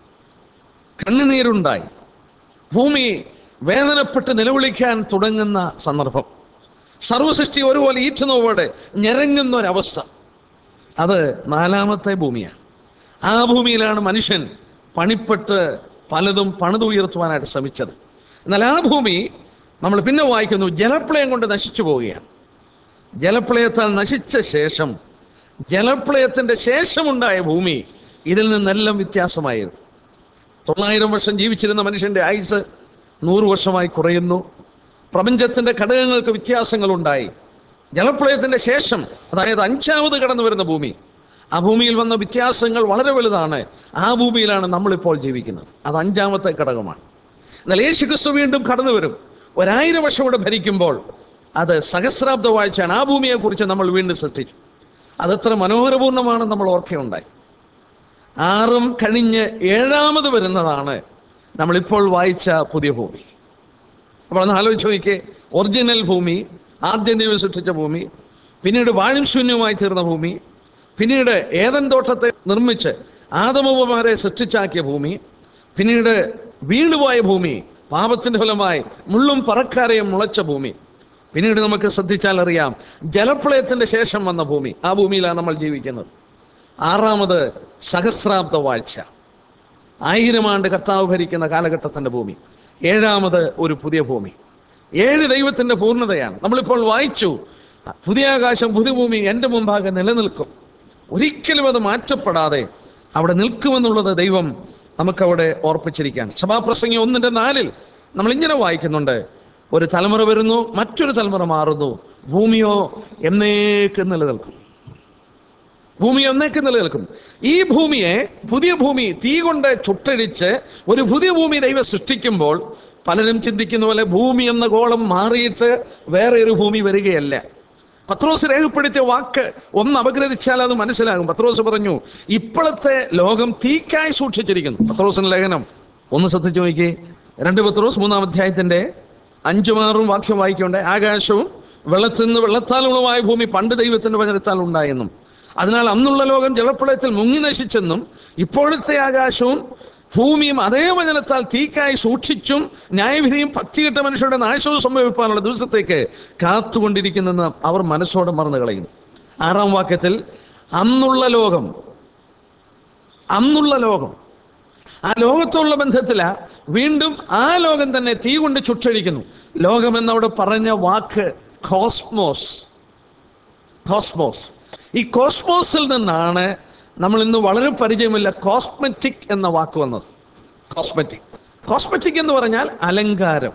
കണ്ണുനീരുണ്ടായി ഭൂമി വേദനപ്പെട്ട് നിലവിളിക്കാൻ തുടങ്ങുന്ന സന്ദർഭം സർവസൃഷ്ടി ഒരുപോലെ ഈറ്റുന്നവോടെ ഞെരങ്ങുന്ന ഒരവസ്ഥ അത് നാലാമത്തെ ഭൂമിയാണ് ആ ഭൂമിയിലാണ് മനുഷ്യൻ പണിപ്പെട്ട് പലതും പണിതുയർത്തുവാനായിട്ട് ശ്രമിച്ചത് എന്നാൽ ആ ഭൂമി നമ്മൾ പിന്നെ വായിക്കുന്നു ജലപ്രളയം കൊണ്ട് നശിച്ചു പോവുകയാണ് ജലപ്രളയത്താൽ നശിച്ച ശേഷം ജലപ്രളയത്തിന്റെ ശേഷമുണ്ടായ ഭൂമി ഇതിൽ നിന്നെല്ലാം വ്യത്യാസമായിരുന്നു തൊള്ളായിരം വർഷം ജീവിച്ചിരുന്ന മനുഷ്യന്റെ ആയുസ് നൂറ് വർഷമായി കുറയുന്നു പ്രപഞ്ചത്തിന്റെ ഘടകങ്ങൾക്ക് വ്യത്യാസങ്ങളുണ്ടായി ജലപ്രളയത്തിന്റെ ശേഷം അതായത് അഞ്ചാമത് കടന്നു വരുന്ന ഭൂമി ആ ഭൂമിയിൽ വന്ന വ്യത്യാസങ്ങൾ വളരെ വലുതാണ് ആ ഭൂമിയിലാണ് നമ്മളിപ്പോൾ ജീവിക്കുന്നത് അത് അഞ്ചാമത്തെ ഘടകമാണ് എന്നാൽ യേശു ക്രിസ്തു വീണ്ടും കടന്നു വരും ഒരായിരം വർഷം കൂടെ ഭരിക്കുമ്പോൾ അത് സഹസ്രാബ്ദ വാഴ്ചയാണ് ആ ഭൂമിയെക്കുറിച്ച് നമ്മൾ വീണ്ടും സൃഷ്ടിച്ചു അതെത്ര മനോഹരപൂർണ്ണമാണ് നമ്മൾ ഓർക്കുകയുണ്ടായി ആറും കഴിഞ്ഞ് ഏഴാമത് വരുന്നതാണ് നമ്മളിപ്പോൾ വായിച്ച പുതിയ ഭൂമി അപ്പോൾ ഒന്ന് ആലോചിച്ച് നോക്കിയേ ഒറിജിനൽ ഭൂമി ആദ്യം ദൈവം സൃഷ്ടിച്ച ഭൂമി പിന്നീട് വാഴും ശൂന്യമായി തീർന്ന ഭൂമി പിന്നീട് ഏതൻ തോട്ടത്തെ നിർമ്മിച്ച് ആദമവുമാരെ സൃഷ്ടിച്ചാക്കിയ ഭൂമി പിന്നീട് വീണുപോയ ഭൂമി പാപത്തിന്റെ ഫലമായി മുള്ളും പറക്കാരെയും മുളച്ച ഭൂമി പിന്നീട് നമുക്ക് ശ്രദ്ധിച്ചാൽ അറിയാം ജലപ്രളയത്തിന്റെ ശേഷം വന്ന ഭൂമി ആ ഭൂമിയിലാണ് നമ്മൾ ജീവിക്കുന്നത് ആറാമത് സഹസ്രാബ്ദ വാഴ്ച ആയിരം ആണ്ട് കർത്താവ് ഭരിക്കുന്ന കാലഘട്ടത്തിന്റെ ഭൂമി ഏഴാമത് ഒരു പുതിയ ഭൂമി ഏഴ് ദൈവത്തിന്റെ പൂർണ്ണതയാണ് നമ്മളിപ്പോൾ വായിച്ചു പുതിയ ആകാശം പുതിയ ഭൂമി എൻ്റെ മുമ്പാകെ നിലനിൽക്കും ഒരിക്കലും അത് മാറ്റപ്പെടാതെ അവിടെ നിൽക്കുമെന്നുള്ളത് ദൈവം നമുക്കവിടെ ഓർപ്പിച്ചിരിക്കുകയാണ് സഭാപ്രസംഗി ഒന്നിന്റെ നാലിൽ നമ്മൾ ഇങ്ങനെ വായിക്കുന്നുണ്ട് ഒരു തലമുറ വരുന്നു മറ്റൊരു തലമുറ മാറുന്നു ഭൂമിയോ എന്നേക്ക് നിലനിൽക്കും ഭൂമി എന്നേക്ക് നിലനിൽക്കും ഈ ഭൂമിയെ പുതിയ ഭൂമി തീ കൊണ്ട് ചുട്ടടിച്ച് ഒരു പുതിയ ഭൂമി ദൈവം സൃഷ്ടിക്കുമ്പോൾ പലരും ചിന്തിക്കുന്ന പോലെ ഭൂമി എന്ന ഗോളം മാറിയിട്ട് വേറെ ഒരു ഭൂമി വരികയല്ല പത്രോസ് രേഖപ്പെടുത്തിയ വാക്ക് ഒന്ന് അപഗ്രഥിച്ചാൽ അത് മനസ്സിലാകും പത്രോസ് പറഞ്ഞു ഇപ്പോഴത്തെ ലോകം തീക്കായി സൂക്ഷിച്ചിരിക്കുന്നു പത്രോസിന്റെ ലേഖനം ഒന്ന് ശ്രദ്ധിച്ചു നോക്കി രണ്ട് പത്രോസ് മൂന്നാം അധ്യായത്തിന്റെ അഞ്ചും ആറും വാക്യം വായിക്കുണ്ട് ആകാശവും വെള്ളത്തിൽ നിന്ന് വെള്ളത്താൽ ഉളവായ ഭൂമി പണ്ട് ദൈവത്തിന്റെ വചനത്താൽ ഉണ്ടായെന്നും അതിനാൽ അന്നുള്ള ലോകം ജലപ്രളയത്തിൽ മുങ്ങി നശിച്ചെന്നും ഇപ്പോഴത്തെ ആകാശവും ഭൂമിയും അതേ വചനത്താൽ തീക്കായി സൂക്ഷിച്ചും ന്യായവിധിയും ഭക്തികെട്ട മനുഷ്യരുടെ നാശവും സംഭവിക്കാനുള്ള ദിവസത്തേക്ക് കാത്തുകൊണ്ടിരിക്കുന്നെന്ന് അവർ മനസ്സോടെ മറന്നു കളയുന്നു ആറാം വാക്യത്തിൽ അന്നുള്ള ലോകം അന്നുള്ള ലോകം ആ ലോകത്തുള്ള ബന്ധത്തില വീണ്ടും ആ ലോകം തന്നെ തീ കൊണ്ട് ചുട്ടഴിക്കുന്നു ലോകം എന്നവിടെ പറഞ്ഞ വാക്ക് കോസ്മോസ് കോസ്മോസ് ഈ കോസ്മോസിൽ നിന്നാണ് നമ്മൾ ഇന്ന് വളരെ പരിചയമില്ല കോസ്മെറ്റിക് എന്ന വാക്ക് വന്നത് കോസ്മെറ്റിക് കോസ്മെറ്റിക് എന്ന് പറഞ്ഞാൽ അലങ്കാരം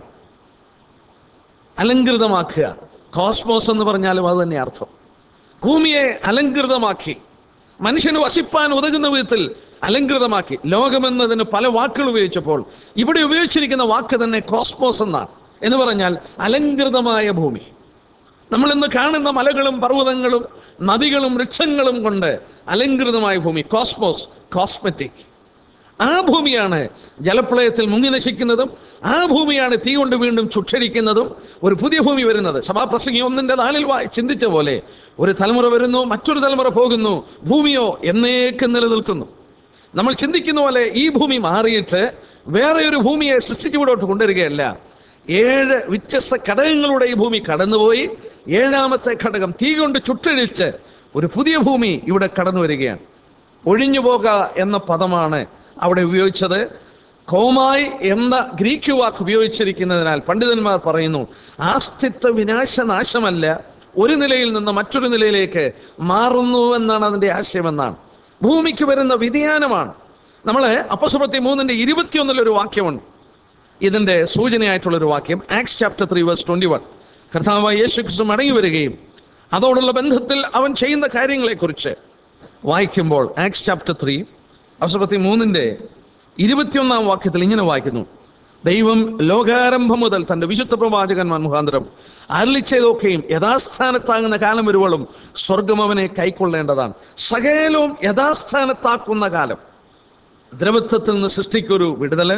അലങ്കൃതമാക്കുക കോസ്മോസ് എന്ന് പറഞ്ഞാലും അത് തന്നെ അർത്ഥം ഭൂമിയെ അലങ്കൃതമാക്കി മനുഷ്യന് വസിപ്പാൻ ഉതകുന്ന വിധത്തിൽ അലങ്കൃതമാക്കി ലോകമെന്നതിന് പല വാക്കുകൾ ഉപയോഗിച്ചപ്പോൾ ഇവിടെ ഉപയോഗിച്ചിരിക്കുന്ന വാക്ക് തന്നെ കോസ്മോസ് എന്നാണ് എന്ന് പറഞ്ഞാൽ അലങ്കൃതമായ ഭൂമി നമ്മൾ ഇന്ന് കാണുന്ന മലകളും പർവ്വതങ്ങളും നദികളും വൃക്ഷങ്ങളും കൊണ്ട് അലങ്കൃതമായ ഭൂമി കോസ്മോസ് കോസ്മെറ്റിക് ആ ഭൂമിയാണ് ജലപ്രളയത്തിൽ മുങ്ങി നശിക്കുന്നതും ആ ഭൂമിയാണ് തീ കൊണ്ട് വീണ്ടും ചുക്ഷരിക്കുന്നതും ഒരു പുതിയ ഭൂമി വരുന്നത് സഭാപ്രസംഗി ഒന്നിന്റെ നാലിൽ വായി ചിന്തിച്ച പോലെ ഒരു തലമുറ വരുന്നു മറ്റൊരു തലമുറ പോകുന്നു ഭൂമിയോ എന്നേക്ക് നിലനിൽക്കുന്നു നമ്മൾ ചിന്തിക്കുന്ന പോലെ ഈ ഭൂമി മാറിയിട്ട് വേറെ ഒരു ഭൂമിയെ സൃഷ്ടിച്ചുവിടോട്ട് കൊണ്ടുവരികയല്ല ഏഴ് വ്യത്യസ്ത ഘടകങ്ങളുടെ ഈ ഭൂമി കടന്നുപോയി ഏഴാമത്തെ ഘടകം തീ കൊണ്ട് ചുട്ടഴിച്ച് ഒരു പുതിയ ഭൂമി ഇവിടെ കടന്നു വരികയാണ് ഒഴിഞ്ഞു പോക എന്ന പദമാണ് അവിടെ ഉപയോഗിച്ചത് കോമായി എന്ന ഗ്രീക്ക് വാക്ക് ഉപയോഗിച്ചിരിക്കുന്നതിനാൽ പണ്ഡിതന്മാർ പറയുന്നു ആസ്തിത്വ വിനാശനാശമല്ല ഒരു നിലയിൽ നിന്ന് മറ്റൊരു നിലയിലേക്ക് മാറുന്നു എന്നാണ് അതിന്റെ ആശയമെന്നാണ് ഭൂമിക്ക് വരുന്ന വ്യതിയാനമാണ് നമ്മള് അപ്പസുപത്തി മൂന്നിന്റെ ഇരുപത്തിയൊന്നിൽ ഒരു വാക്യമുണ്ട് ഇതിന്റെ സൂചനയായിട്ടുള്ള ഒരു വാക്യം Acts chapter three verse twenty one കർത്താവായ യേശു ക്രിസ്തു മടങ്ങി വരികയും അതോടുള്ള ബന്ധത്തിൽ അവൻ ചെയ്യുന്ന കാര്യങ്ങളെക്കുറിച്ച് വായിക്കുമ്പോൾ ആക്സ് ചാപ്റ്റർ ത്രീ അവസരത്തി മൂന്നിന്റെ ഇരുപത്തിയൊന്നാം വാക്യത്തിൽ ഇങ്ങനെ വായിക്കുന്നു ദൈവം ലോകാരംഭം മുതൽ തന്റെ വിശുദ്ധ പ്രവാചകന്മാർ മുഖാന്തരം അരളിച്ചതൊക്കെയും യഥാസ്ഥാനത്താകുന്ന കാലം വരുവോളും സ്വർഗം അവനെ കൈക്കൊള്ളേണ്ടതാണ് സകലവും യഥാസ്ഥാനത്താക്കുന്ന കാലം ദ്രവത്വത്തിൽ നിന്ന് സൃഷ്ടിക്കൊരു വിടുതല്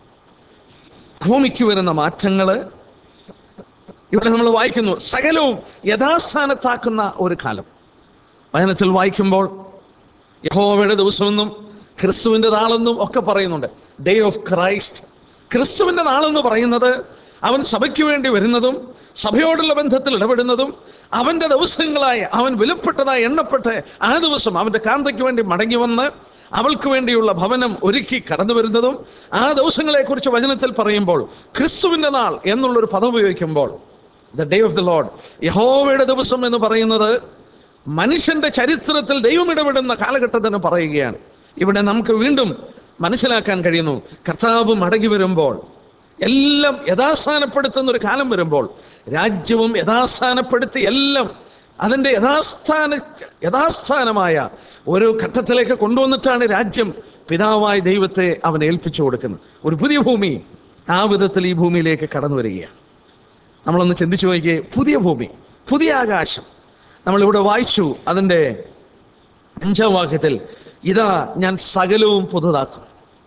ഭൂമിക്ക് വരുന്ന മാറ്റങ്ങള് ഇവിടെ നമ്മൾ വായിക്കുന്നു സകലവും യഥാസ്ഥാനത്താക്കുന്ന ഒരു കാലം വചനത്തിൽ വായിക്കുമ്പോൾ യഹോവയുടെ ദിവസമെന്നും ക്രിസ്തുവിന്റെ നാളെന്നും ഒക്കെ പറയുന്നുണ്ട് ഡേ ഓഫ് ക്രൈസ്റ്റ് ക്രിസ്തുവിന്റെ നാളെന്ന് പറയുന്നത് അവൻ സഭയ്ക്ക് വേണ്ടി വരുന്നതും സഭയോടുള്ള ബന്ധത്തിൽ ഇടപെടുന്നതും അവന്റെ ദിവസങ്ങളായി അവൻ വിലപ്പെട്ടതായി എണ്ണപ്പെട്ട് ആ ദിവസം അവന്റെ കാന്തയ്ക്ക് വേണ്ടി മടങ്ങി വന്ന് അവൾക്ക് വേണ്ടിയുള്ള ഭവനം ഒരുക്കി കടന്നു വരുന്നതും ആ ദിവസങ്ങളെ കുറിച്ച് വചനത്തിൽ പറയുമ്പോൾ ക്രിസ്തുവിന്റെ നാൾ എന്നുള്ളൊരു പദം ഉപയോഗിക്കുമ്പോൾ the day of the lord യഹോവയുടെ ദിവസം എന്ന് പറയുന്നത് മനുഷ്യന്റെ ചരിത്രത്തിൽ ദൈവം ഇടപെടുന്ന കാലഘട്ടത്തിന് പറയുകയാണ് ഇവിടെ നമുക്ക് വീണ്ടും മനസ്സിലാക്കാൻ കഴിയുന്നു കർത്താവ് മടങ്ങി വരുമ്പോൾ എല്ലാം യഥാസ്ഥാനപ്പെടുത്തുന്ന ഒരു കാലം വരുമ്പോൾ രാജ്യവും യഥാസ്ഥാനപ്പെടുത്തി എല്ലാം അതിൻ്റെ യഥാസ്ഥാന യഥാസ്ഥാനമായ ഒരു ഘട്ടത്തിലേക്ക് കൊണ്ടുവന്നിട്ടാണ് രാജ്യം പിതാവായ ദൈവത്തെ അവൻ ഏൽപ്പിച്ചു കൊടുക്കുന്നത് ഒരു പുതിയ ഭൂമി ആ വിധത്തിൽ ഈ ഭൂമിയിലേക്ക് കടന്നു വരികയാണ് നമ്മളൊന്ന് ചിന്തിച്ചു നോക്കിയേ പുതിയ ഭൂമി പുതിയ ആകാശം നമ്മളിവിടെ വായിച്ചു അതിൻ്റെ അഞ്ചാം വാക്യത്തിൽ ഇതാ ഞാൻ സകലവും പുതുതാക്കും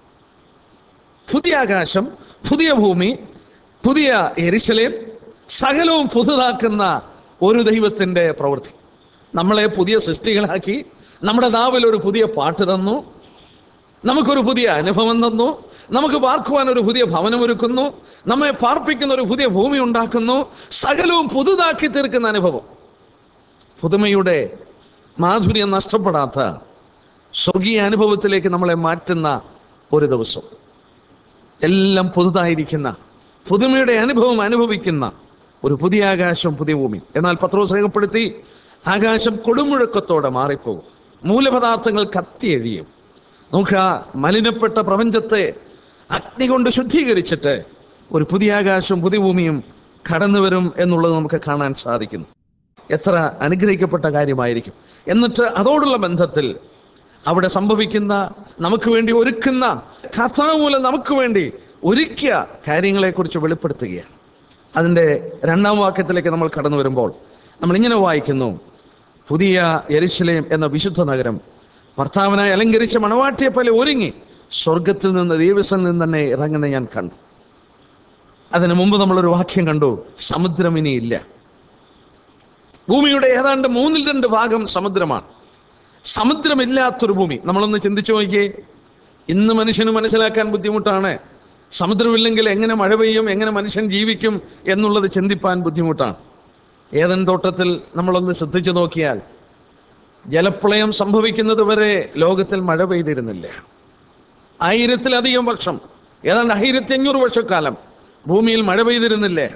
പുതിയ ആകാശം പുതിയ ഭൂമി പുതിയ എരിശലേം സകലവും പുതുതാക്കുന്ന ഒരു ദൈവത്തിൻ്റെ പ്രവൃത്തി നമ്മളെ പുതിയ സൃഷ്ടികളാക്കി നമ്മുടെ നാവിൽ ഒരു പുതിയ പാട്ട് തന്നു നമുക്കൊരു പുതിയ അനുഭവം തന്നു നമുക്ക് പാർക്കുവാൻ ഒരു പുതിയ ഭവനം ഒരുക്കുന്നു നമ്മെ പാർപ്പിക്കുന്ന ഒരു പുതിയ ഭൂമി ഉണ്ടാക്കുന്നു സകലവും പുതുതാക്കി തീർക്കുന്ന അനുഭവം പുതുമയുടെ മാധുര്യം നഷ്ടപ്പെടാത്ത സ്വർഗീയ അനുഭവത്തിലേക്ക് നമ്മളെ മാറ്റുന്ന ഒരു ദിവസം എല്ലാം പുതുതായിരിക്കുന്ന പുതുമയുടെ അനുഭവം അനുഭവിക്കുന്ന ഒരു പുതിയ ആകാശം പുതിയ ഭൂമി എന്നാൽ പത്രോസ് രേഖപ്പെടുത്തി ആകാശം കൊടുമുഴക്കത്തോടെ മാറിപ്പോകും മൂലപദാർത്ഥങ്ങൾ കത്തിയെഴിയും നമുക്ക് ആ മലിനപ്പെട്ട പ്രപഞ്ചത്തെ അഗ്നി കൊണ്ട് ശുദ്ധീകരിച്ചിട്ട് ഒരു പുതിയ ആകാശവും പുതിയ ഭൂമിയും കടന്നു വരും എന്നുള്ളത് നമുക്ക് കാണാൻ സാധിക്കുന്നു എത്ര അനുഗ്രഹിക്കപ്പെട്ട കാര്യമായിരിക്കും എന്നിട്ട് അതോടുള്ള ബന്ധത്തിൽ അവിടെ സംഭവിക്കുന്ന നമുക്ക് വേണ്ടി ഒരുക്കുന്ന കഥാ മൂലം നമുക്ക് വേണ്ടി ഒരുക്കിയ കാര്യങ്ങളെക്കുറിച്ച് വെളിപ്പെടുത്തുകയാണ് അതിൻ്റെ രണ്ടാം വാക്യത്തിലേക്ക് നമ്മൾ കടന്നു വരുമ്പോൾ നമ്മൾ ഇങ്ങനെ വായിക്കുന്നു പുതിയ യെരുശലേം എന്ന വിശുദ്ധ നഗരം ഭർത്താവിനായി അലങ്കരിച്ച മണവാട്ടിയെ പോലെ ഒരുങ്ങി സ്വർഗത്തിൽ നിന്ന് ദൈവത്തിൽ നിന്ന് തന്നെ ഇറങ്ങുന്ന ഞാൻ കണ്ടു അതിനു മുമ്പ് നമ്മളൊരു വാക്യം കണ്ടു സമുദ്രം ഇനിയില്ല ഭൂമിയുടെ ഏതാണ്ട് മൂന്നിൽ രണ്ട് ഭാഗം സമുദ്രമാണ് സമുദ്രമില്ലാത്തൊരു ഭൂമി നമ്മളൊന്ന് ചിന്തിച്ചു നോക്കിയേ ഇന്ന് മനുഷ്യന് മനസ്സിലാക്കാൻ ബുദ്ധിമുട്ടാണ് സമുദ്രമില്ലെങ്കിൽ എങ്ങനെ മഴ പെയ്യും എങ്ങനെ മനുഷ്യൻ ജീവിക്കും എന്നുള്ളത് ചിന്തിപ്പാൻ ബുദ്ധിമുട്ടാണ് ഏതൻ തോട്ടത്തിൽ നമ്മളൊന്ന് ശ്രദ്ധിച്ചു നോക്കിയാൽ ജലപ്രളയം സംഭവിക്കുന്നത് വരെ ലോകത്തിൽ മഴ പെയ്തിരുന്നില്ല ആയിരത്തിലധികം വർഷം ഏതാണ്ട് ആയിരത്തി അഞ്ഞൂറ് വർഷക്കാലം ഭൂമിയിൽ മഴ പെയ്തിരുന്നില്ലേ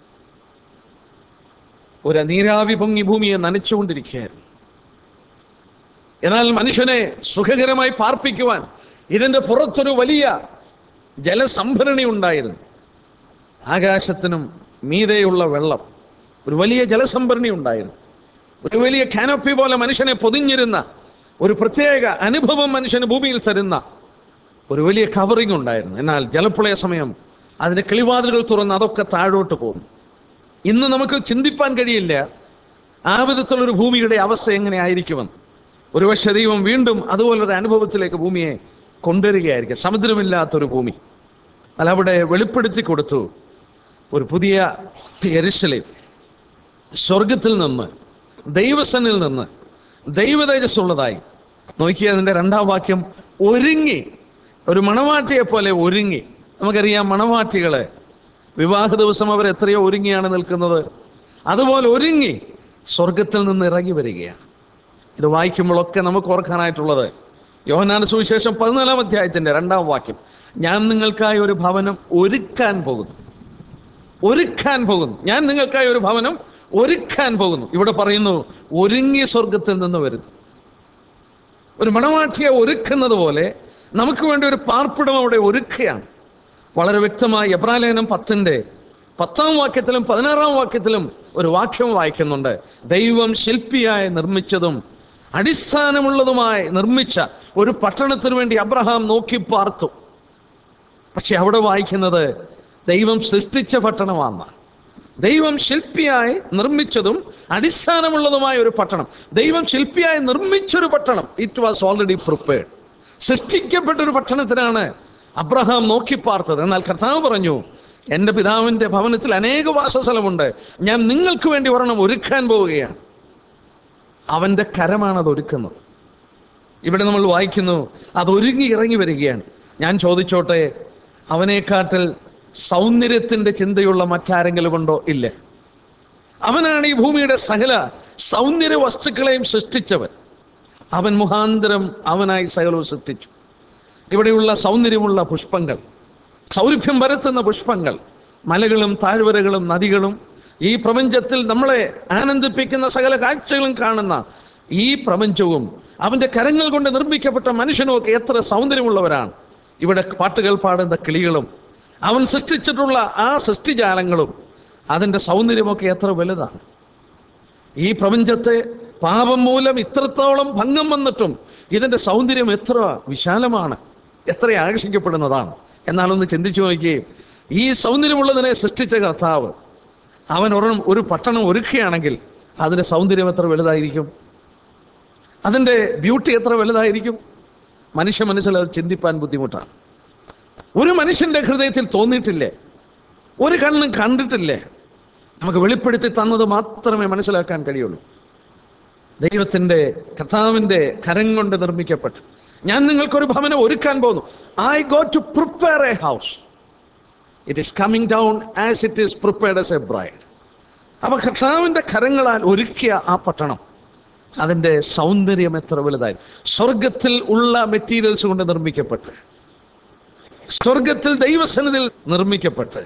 ഒരു നീരാവി പൊങ്ങി ഭൂമിയെ നനച്ചുകൊണ്ടിരിക്കുകയായിരുന്നു എന്നാൽ മനുഷ്യനെ സുഖകരമായി പാർപ്പിക്കുവാൻ ഇതിന്റെ പുറത്തൊരു വലിയ ജലസംഭരണി ഉണ്ടായിരുന്നു ആകാശത്തിനും മീതെയുള്ള വെള്ളം ഒരു വലിയ ജലസംഭരണി ഉണ്ടായിരുന്നു ഒരു വലിയ കാനപ്പി പോലെ മനുഷ്യനെ പൊതിഞ്ഞിരുന്ന ഒരു പ്രത്യേക അനുഭവം മനുഷ്യന് ഭൂമിയിൽ തരുന്ന ഒരു വലിയ കവറിംഗ് ഉണ്ടായിരുന്നു എന്നാൽ ജലപ്രളയ സമയം അതിന്റെ കിളിവാതിലുകൾ തുറന്ന് അതൊക്കെ താഴോട്ട് പോകുന്നു ഇന്ന് നമുക്ക് ചിന്തിപ്പാൻ കഴിയില്ല ആ വിധത്തിലുള്ളൊരു ഭൂമിയുടെ അവസ്ഥ എങ്ങനെ ആയിരിക്കുമെന്ന് ഒരുപക്ഷെ ദൈവം വീണ്ടും അതുപോലൊരു അനുഭവത്തിലേക്ക് ഭൂമിയെ കൊണ്ടുവരികയായിരിക്കും സമുദ്രമില്ലാത്തൊരു ഭൂമി അല്ല അവിടെ വെളിപ്പെടുത്തി കൊടുത്തു ഒരു പുതിയ എരിശലേം സ്വർഗത്തിൽ നിന്ന് ദൈവസനിൽ നിന്ന് ദൈവ തേജസ്സുള്ളതായി നോക്കിയ അതിന്റെ രണ്ടാം വാക്യം ഒരുങ്ങി ഒരു മണവാട്ടിയെ പോലെ ഒരുങ്ങി നമുക്കറിയാം മണവാട്ടികളെ വിവാഹ ദിവസം അവർ എത്രയോ ഒരുങ്ങിയാണ് നിൽക്കുന്നത് അതുപോലെ ഒരുങ്ങി സ്വർഗത്തിൽ നിന്ന് ഇറങ്ങി വരികയാണ് ഇത് വായിക്കുമ്പോഴൊക്കെ നമുക്ക് ഓർക്കാനായിട്ടുള്ളത് യോഹനാന സുവിശേഷം പതിനാലാം അധ്യായത്തിന്റെ രണ്ടാം വാക്യം ഞാൻ നിങ്ങൾക്കായി ഒരു ഭവനം ഒരുക്കാൻ പോകുന്നു ഒരുക്കാൻ പോകുന്നു ഞാൻ നിങ്ങൾക്കായി ഒരു ഭവനം ഒരുക്കാൻ പോകുന്നു ഇവിടെ പറയുന്നു ഒരുങ്ങി സ്വർഗത്തിൽ നിന്ന് വരുന്നു ഒരു മണവാട്ടിയെ ഒരുക്കുന്നത് പോലെ നമുക്ക് വേണ്ടി ഒരു പാർപ്പിടം അവിടെ ഒരുക്കുകയാണ് വളരെ വ്യക്തമായി എബ്രാലേഖനം പത്തിന്റെ പത്താം വാക്യത്തിലും പതിനാറാം വാക്യത്തിലും ഒരു വാക്യം വായിക്കുന്നുണ്ട് ദൈവം ശില്പിയായി നിർമ്മിച്ചതും അടിസ്ഥാനമുള്ളതുമായി നിർമ്മിച്ച ഒരു പട്ടണത്തിന് വേണ്ടി അബ്രഹാം നോക്കി പാർത്തു പക്ഷെ അവിടെ വായിക്കുന്നത് ദൈവം സൃഷ്ടിച്ച പട്ടണമാണ് ദൈവം ശില്പിയായി നിർമ്മിച്ചതും അടിസ്ഥാനമുള്ളതുമായ ഒരു പട്ടണം ദൈവം ശില്പിയായി നിർമ്മിച്ചൊരു പട്ടണം ഇറ്റ് വാസ് ഓൾറെഡി പ്രിപ്പയർഡ് സൃഷ്ടിക്കപ്പെട്ട ഒരു പട്ടണത്തിനാണ് അബ്രഹാം നോക്കി പാർത്തത് എന്നാൽ കർത്താവ് പറഞ്ഞു എൻ്റെ പിതാവിൻ്റെ ഭവനത്തിൽ അനേക വാസസ്ഥലമുണ്ട് ഞാൻ നിങ്ങൾക്ക് വേണ്ടി ഒരെണ്ണം ഒരുക്കാൻ പോവുകയാണ് അവൻ്റെ കരമാണ് അത് ഒരുക്കുന്നത് ഇവിടെ നമ്മൾ വായിക്കുന്നു അത് ഒരുങ്ങി ഇറങ്ങി വരികയാണ് ഞാൻ ചോദിച്ചോട്ടെ അവനെക്കാട്ടിൽ സൗന്ദര്യത്തിന്റെ ചിന്തയുള്ള മറ്റാരെങ്കിലും ഉണ്ടോ ഇല്ല അവനാണ് ഈ ഭൂമിയുടെ സകല സൗന്ദര്യ വസ്തുക്കളെയും സൃഷ്ടിച്ചവൻ അവൻ മുഖാന്തരം അവനായി സകലവും സൃഷ്ടിച്ചു ഇവിടെയുള്ള സൗന്ദര്യമുള്ള പുഷ്പങ്ങൾ സൗരഭ്യം പരത്തുന്ന പുഷ്പങ്ങൾ മലകളും താഴ്വരകളും നദികളും ഈ പ്രപഞ്ചത്തിൽ നമ്മളെ ആനന്ദിപ്പിക്കുന്ന സകല കാഴ്ചകളും കാണുന്ന ഈ പ്രപഞ്ചവും അവന്റെ കരങ്ങൾ കൊണ്ട് നിർമ്മിക്കപ്പെട്ട മനുഷ്യനും ഒക്കെ എത്ര സൗന്ദര്യമുള്ളവരാണ് ഇവിടെ പാട്ടുകൾ പാടുന്ന കിളികളും അവൻ സൃഷ്ടിച്ചിട്ടുള്ള ആ സൃഷ്ടിജാലങ്ങളും അതിൻ്റെ സൗന്ദര്യമൊക്കെ എത്ര വലുതാണ് ഈ പ്രപഞ്ചത്തെ പാപം മൂലം ഇത്രത്തോളം ഭംഗം വന്നിട്ടും ഇതിന്റെ സൗന്ദര്യം എത്ര വിശാലമാണ് എത്ര ആകർഷിക്കപ്പെടുന്നതാണ് എന്നാലൊന്ന് ചിന്തിച്ചു നോക്കിയേ ഈ സൗന്ദര്യമുള്ളതിനെ സൃഷ്ടിച്ച കർത്താവ് അവൻ ഒരെണ്ണം ഒരു പട്ടണം ഒരുക്കുകയാണെങ്കിൽ അതിന്റെ സൗന്ദര്യം എത്ര വലുതായിരിക്കും അതിന്റെ ബ്യൂട്ടി എത്ര വലുതായിരിക്കും മനുഷ്യ മനസ്സിൽ അത് ചിന്തിപ്പാൻ ബുദ്ധിമുട്ടാണ് ഒരു മനുഷ്യന്റെ ഹൃദയത്തിൽ തോന്നിയിട്ടില്ലേ ഒരു കണ്ണും കണ്ടിട്ടില്ലേ നമുക്ക് വെളിപ്പെടുത്തി തന്നത് മാത്രമേ മനസ്സിലാക്കാൻ കഴിയുള്ളൂ ദൈവത്തിന്റെ കർത്താവിന്റെ കരം കൊണ്ട് നിർമ്മിക്കപ്പെട്ടു ഞാൻ നിങ്ങൾക്കൊരു ഭവനം ഒരുക്കാൻ പോകുന്നു I go to prepare a house it is coming down as it is prepared as a bride അപ്പൊ കർത്താവിന്റെ കരങ്ങളാൽ ഒരുക്കിയ ആ പട്ടണം അതിന്റെ സൗന്ദര്യം എത്ര വലുതായി സ്വർഗത്തിൽ ഉള്ള മെറ്റീരിയൽസ് കൊണ്ട് നിർമ്മിക്കപ്പെട്ട് സ്വർഗത്തിൽ ദൈവസന്നിധിയിൽ നിർമ്മിക്കപ്പെട്ട്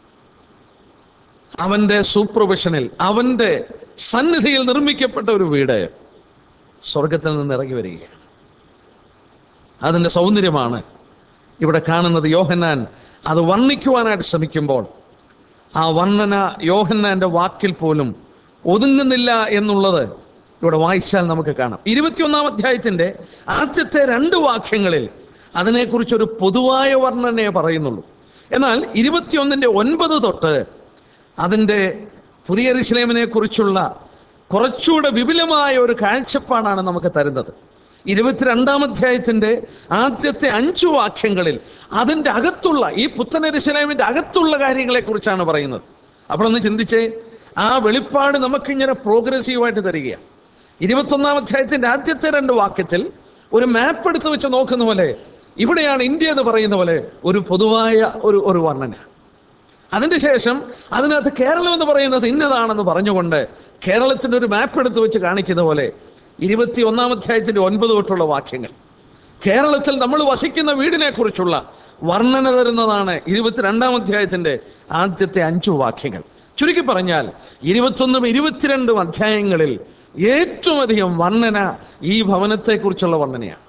അവന്റെ സൂപ്പർവിഷനിൽ അവന്റെ സന്നിധിയിൽ നിർമ്മിക്കപ്പെട്ട ഒരു വീട് സ്വർഗത്തിൽ നിന്ന് ഇറങ്ങി വരികയാണ് അതിൻ്റെ സൗന്ദര്യമാണ് ഇവിടെ കാണുന്നത് യോഹന്നാൻ അത് വർണ്ണിക്കുവാനായിട്ട് ശ്രമിക്കുമ്പോൾ ആ വർണ്ണന യോഹന്നാന്റെ വാക്കിൽ പോലും ഒതുങ്ങുന്നില്ല എന്നുള്ളത് ഇവിടെ വായിച്ചാൽ നമുക്ക് കാണാം ഇരുപത്തിയൊന്നാം അധ്യായത്തിന്റെ ആദ്യത്തെ രണ്ട് വാക്യങ്ങളിൽ അതിനെക്കുറിച്ചൊരു പൊതുവായ വർണ്ണനയെ പറയുന്നുള്ളൂ എന്നാൽ ഇരുപത്തിയൊന്നിന്റെ ഒൻപത് തൊട്ട് അതിൻ്റെ പുതിയ ഇസ്ലേമിനെ കുറിച്ചുള്ള കുറച്ചുകൂടെ വിപുലമായ ഒരു കാഴ്ചപ്പാടാണ് നമുക്ക് തരുന്നത് ഇരുപത്തിരണ്ടാം അധ്യായത്തിന്റെ ആദ്യത്തെ അഞ്ചു വാക്യങ്ങളിൽ അതിൻ്റെ അകത്തുള്ള ഈ പുത്തനരിശലേമിന്റെ അകത്തുള്ള കാര്യങ്ങളെ കുറിച്ചാണ് പറയുന്നത് അപ്പോൾ ഒന്ന് ചിന്തിച്ചേ ആ വെളിപ്പാട് നമുക്കിങ്ങനെ പ്രോഗ്രസീവായിട്ട് തരികയാണ് ഇരുപത്തൊന്നാം അധ്യായത്തിന്റെ ആദ്യത്തെ രണ്ട് വാക്യത്തിൽ ഒരു മാപ്പ് എടുത്ത് വെച്ച് നോക്കുന്ന പോലെ ഇവിടെയാണ് ഇന്ത്യ എന്ന് പറയുന്ന പോലെ ഒരു പൊതുവായ ഒരു ഒരു വർണ്ണന അതിന്റെ ശേഷം അതിനകത്ത് കേരളം എന്ന് പറയുന്നത് ഇന്നതാണെന്ന് പറഞ്ഞുകൊണ്ട് കേരളത്തിന്റെ ഒരു മാപ്പ് എടുത്ത് വെച്ച് കാണിക്കുന്ന പോലെ ഇരുപത്തി ഒന്നാം അധ്യായത്തിന്റെ ഒൻപത് തൊട്ടുള്ള വാക്യങ്ങൾ കേരളത്തിൽ നമ്മൾ വസിക്കുന്ന വീടിനെ കുറിച്ചുള്ള വർണ്ണന തരുന്നതാണ് ഇരുപത്തിരണ്ടാം അധ്യായത്തിന്റെ ആദ്യത്തെ അഞ്ചു വാക്യങ്ങൾ ചുരുക്കി പറഞ്ഞാൽ ഇരുപത്തൊന്നും ഇരുപത്തിരണ്ടും അധ്യായങ്ങളിൽ ഏറ്റവും അധികം വർണ്ണന ഈ ഭവനത്തെക്കുറിച്ചുള്ള വർണ്ണനയാണ്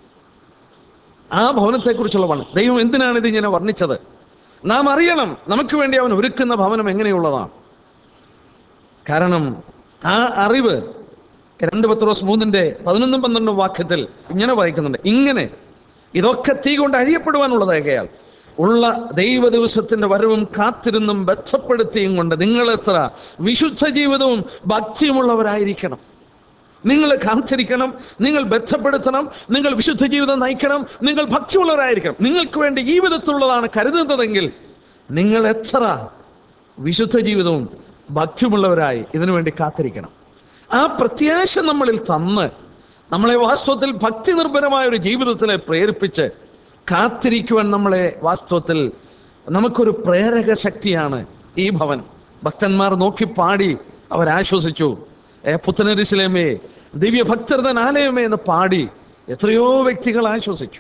ആ ഭവനത്തെക്കുറിച്ചുള്ള വർണ്ണന ദൈവം എന്തിനാണ് ഇത് ഇങ്ങനെ വർണ്ണിച്ചത് നാം അറിയണം നമുക്ക് വേണ്ടി അവൻ ഒരുക്കുന്ന ഭവനം എങ്ങനെയുള്ളതാണ് കാരണം ആ അറിവ് രണ്ട് പത്രോസ് മൂന്നിന്റെ പതിനൊന്നും പന്ത്രണ്ടും വാക്യത്തിൽ ഇങ്ങനെ വായിക്കുന്നുണ്ട് ഇങ്ങനെ ഇതൊക്കെ തീ കൊണ്ട് അഴിയപ്പെടുവാനുള്ളതാകയാൽ ഉള്ള ദൈവ ദിവസത്തിന്റെ വരവും കാത്തിരുന്നും ബന്ധപ്പെടുത്തിയും കൊണ്ട് നിങ്ങൾ എത്ര വിശുദ്ധ ജീവിതവും ഭക്തിയുമുള്ളവരായിരിക്കണം നിങ്ങൾ കാത്തിരിക്കണം നിങ്ങൾ ബന്ധപ്പെടുത്തണം നിങ്ങൾ വിശുദ്ധ ജീവിതം നയിക്കണം നിങ്ങൾ ഭക്തിയുള്ളവരായിരിക്കണം നിങ്ങൾക്ക് വേണ്ടി ഈ വിധത്തിലുള്ളതാണ് കരുതുന്നതെങ്കിൽ നിങ്ങൾ എത്ര വിശുദ്ധ ജീവിതവും ഭക്തിയുമുള്ളവരായി ഇതിനു വേണ്ടി കാത്തിരിക്കണം ആ പ്രത്യാശ നമ്മളിൽ തന്ന് നമ്മളെ വാസ്തവത്തിൽ ഭക്തി നിർഭരമായ ഒരു ജീവിതത്തിനെ പ്രേരിപ്പിച്ച് കാത്തിരിക്കുവാൻ നമ്മളെ വാസ്തവത്തിൽ നമുക്കൊരു പ്രേരക ശക്തിയാണ് ഈ ഭവൻ ഭക്തന്മാർ നോക്കി പാടി അവരാശ്വസിച്ചു ഏ പുത്തനരിശിലേമേ ദിവ്യ ഭക്തർദൻ ആലയമേ എന്ന് പാടി എത്രയോ വ്യക്തികൾ ആശ്വസിച്ചു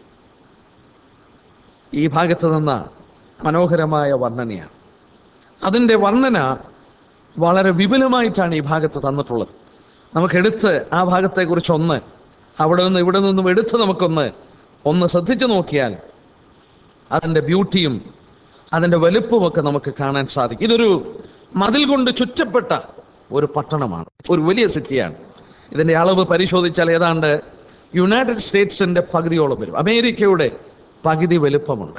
ഈ ഭാഗത്ത് നിന്ന മനോഹരമായ വർണ്ണനയാണ് അതിൻ്റെ വർണ്ണന വളരെ വിപുലമായിട്ടാണ് ഈ ഭാഗത്ത് തന്നിട്ടുള്ളത് നമുക്കെടുത്ത് ആ ഭാഗത്തെക്കുറിച്ച് ഒന്ന് അവിടെ നിന്ന് ഇവിടെ നിന്നും എടുത്ത് നമുക്കൊന്ന് ഒന്ന് ശ്രദ്ധിച്ചു നോക്കിയാൽ അതിൻ്റെ ബ്യൂട്ടിയും അതിൻ്റെ വലുപ്പമൊക്കെ നമുക്ക് കാണാൻ സാധിക്കും ഇതൊരു മതിൽ കൊണ്ട് ചുറ്റപ്പെട്ട ഒരു പട്ടണമാണ് ഒരു വലിയ സിറ്റിയാണ് ഇതിൻ്റെ അളവ് പരിശോധിച്ചാൽ ഏതാണ്ട് യുണൈറ്റഡ് സ്റ്റേറ്റ്സിൻ്റെ പകുതിയോളം വരും അമേരിക്കയുടെ പകുതി വലുപ്പമുണ്ട്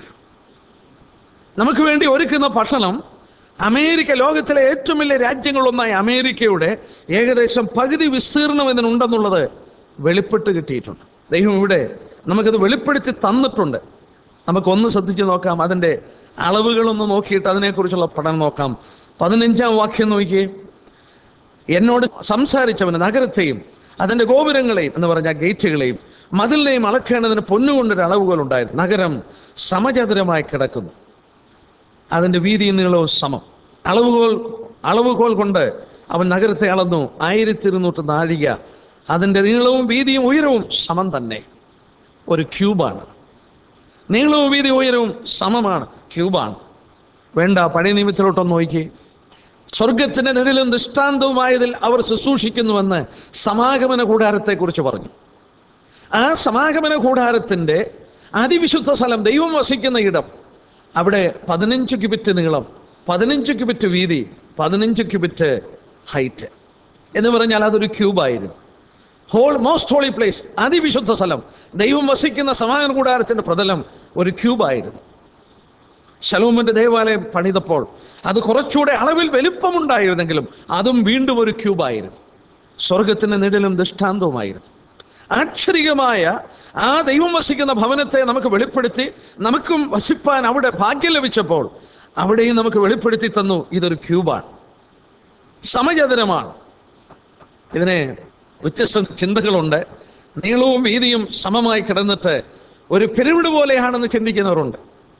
നമുക്ക് വേണ്ടി ഒരുക്കുന്ന പട്ടണം അമേരിക്ക ലോകത്തിലെ ഏറ്റവും വലിയ രാജ്യങ്ങളൊന്നായ അമേരിക്കയുടെ ഏകദേശം പകുതി വിസ്തീർണം ഇതിനുണ്ടെന്നുള്ളത് വെളിപ്പെട്ട് കിട്ടിയിട്ടുണ്ട് ദൈവം ഇവിടെ നമുക്കത് വെളിപ്പെടുത്തി തന്നിട്ടുണ്ട് നമുക്കൊന്ന് ശ്രദ്ധിച്ച് നോക്കാം അതിൻ്റെ അളവുകളൊന്ന് നോക്കിയിട്ട് അതിനെക്കുറിച്ചുള്ള പഠനം നോക്കാം പതിനഞ്ചാം വാക്യം നോക്കിയേ എന്നോട് സംസാരിച്ചവന് നഗരത്തെയും അതിൻ്റെ ഗോപുരങ്ങളെയും എന്ന് പറഞ്ഞ ഗേറ്റുകളെയും മതിലിനെയും അളക്കേണ്ടതിന് പൊന്നുകൊണ്ടൊരു അളവുകൾ ഉണ്ടായിരുന്നു നഗരം സമചതുരമായി കിടക്കുന്നു അതിൻ്റെ വീതിയും നീളവും സമം അളവുകോൽ അളവുകോൽ കൊണ്ട് അവൻ നഗരത്തെ അളന്നു ആയിരത്തി ഇരുന്നൂറ് നാഴിക അതിൻ്റെ നീളവും വീതിയും ഉയരവും സമം തന്നെ ഒരു ക്യൂബാണ് നീളവും വീതിയും ഉയരവും സമമാണ് ക്യൂബാണ് വേണ്ട പഴയ നിയമത്തിലോട്ടൊന്ന് നോക്കി സ്വർഗത്തിന്റെ നിഴലും ദൃഷ്ടാന്തവുമായതിൽ അവർ ശുശ്രൂഷിക്കുന്നുവെന്ന് സമാഗമന കൂടാരത്തെക്കുറിച്ച് പറഞ്ഞു ആ സമാഗമന കൂടാരത്തിന്റെ അതിവിശുദ്ധ സ്ഥലം ദൈവം വസിക്കുന്ന ഇടം അവിടെ പതിനഞ്ച് ക്യൂബിറ്റ് നീളം പതിനഞ്ച് ക്യൂബിറ്റ് വീതി പതിനഞ്ച് ക്യൂബിറ്റ് ഹൈറ്റ് എന്ന് പറഞ്ഞാൽ അതൊരു ക്യൂബായിരുന്നു ഹോൾ മോസ്റ്റ് ഹോളി പ്ലേസ് അതിവിശുദ്ധ സ്ഥലം ദൈവം വസിക്കുന്ന സമാഗമന കൂടാരത്തിന്റെ പ്രതലം ഒരു ക്യൂബായിരുന്നു ശലോമിന്റെ ദേവാലയം പണിതപ്പോൾ അത് കുറച്ചുകൂടെ അളവിൽ വലിപ്പമുണ്ടായിരുന്നെങ്കിലും അതും വീണ്ടും ഒരു ക്യൂബായിരുന്നു സ്വർഗത്തിന്റെ നിഴലും ദൃഷ്ടാന്തവുമായിരുന്നു ആക്ഷരികമായ ആ ദൈവം വസിക്കുന്ന ഭവനത്തെ നമുക്ക് വെളിപ്പെടുത്തി നമുക്കും വസിപ്പാൻ അവിടെ ഭാഗ്യം ലഭിച്ചപ്പോൾ അവിടെയും നമുക്ക് വെളിപ്പെടുത്തി തന്നു ഇതൊരു ക്യൂബാണ് സമചതുരമാണ് ഇതിനെ വ്യത്യസ്ത ചിന്തകളുണ്ട് നീളവും വീതിയും സമമായി കിടന്നിട്ട് ഒരു പിരമിഡ് പോലെയാണെന്ന് ചിന്തിക്കുന്നവരുണ്ട്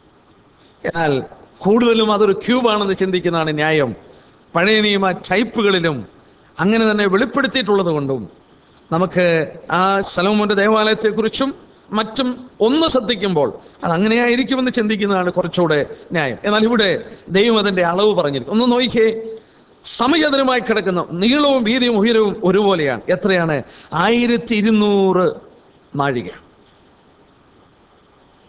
എന്നാൽ കൂടുതലും അതൊരു ക്യൂബാണെന്ന് ചിന്തിക്കുന്നതാണ് ന്യായം പഴയ നിയമ ടൈപ്പുകളിലും അങ്ങനെ തന്നെ വെളിപ്പെടുത്തിയിട്ടുള്ളത് കൊണ്ടും നമുക്ക് ആ സലോമോന്റെ ദേവാലയത്തെക്കുറിച്ചും മറ്റും ഒന്ന് ശ്രദ്ധിക്കുമ്പോൾ അത് അങ്ങനെയായിരിക്കുമെന്ന് ചിന്തിക്കുന്നതാണ് കുറച്ചുകൂടെ ന്യായം എന്നാൽ ഇവിടെ ദൈവം അതിന്റെ അളവ് പറഞ്ഞിരിക്കും ഒന്ന് നോക്കിയേ സമചതുരമായി കിടക്കുന്ന നീളവും വീതിയും ഉയരവും ഒരുപോലെയാണ് എത്രയാണ് ആയിരത്തി ഇരുന്നൂറ് നാഴിക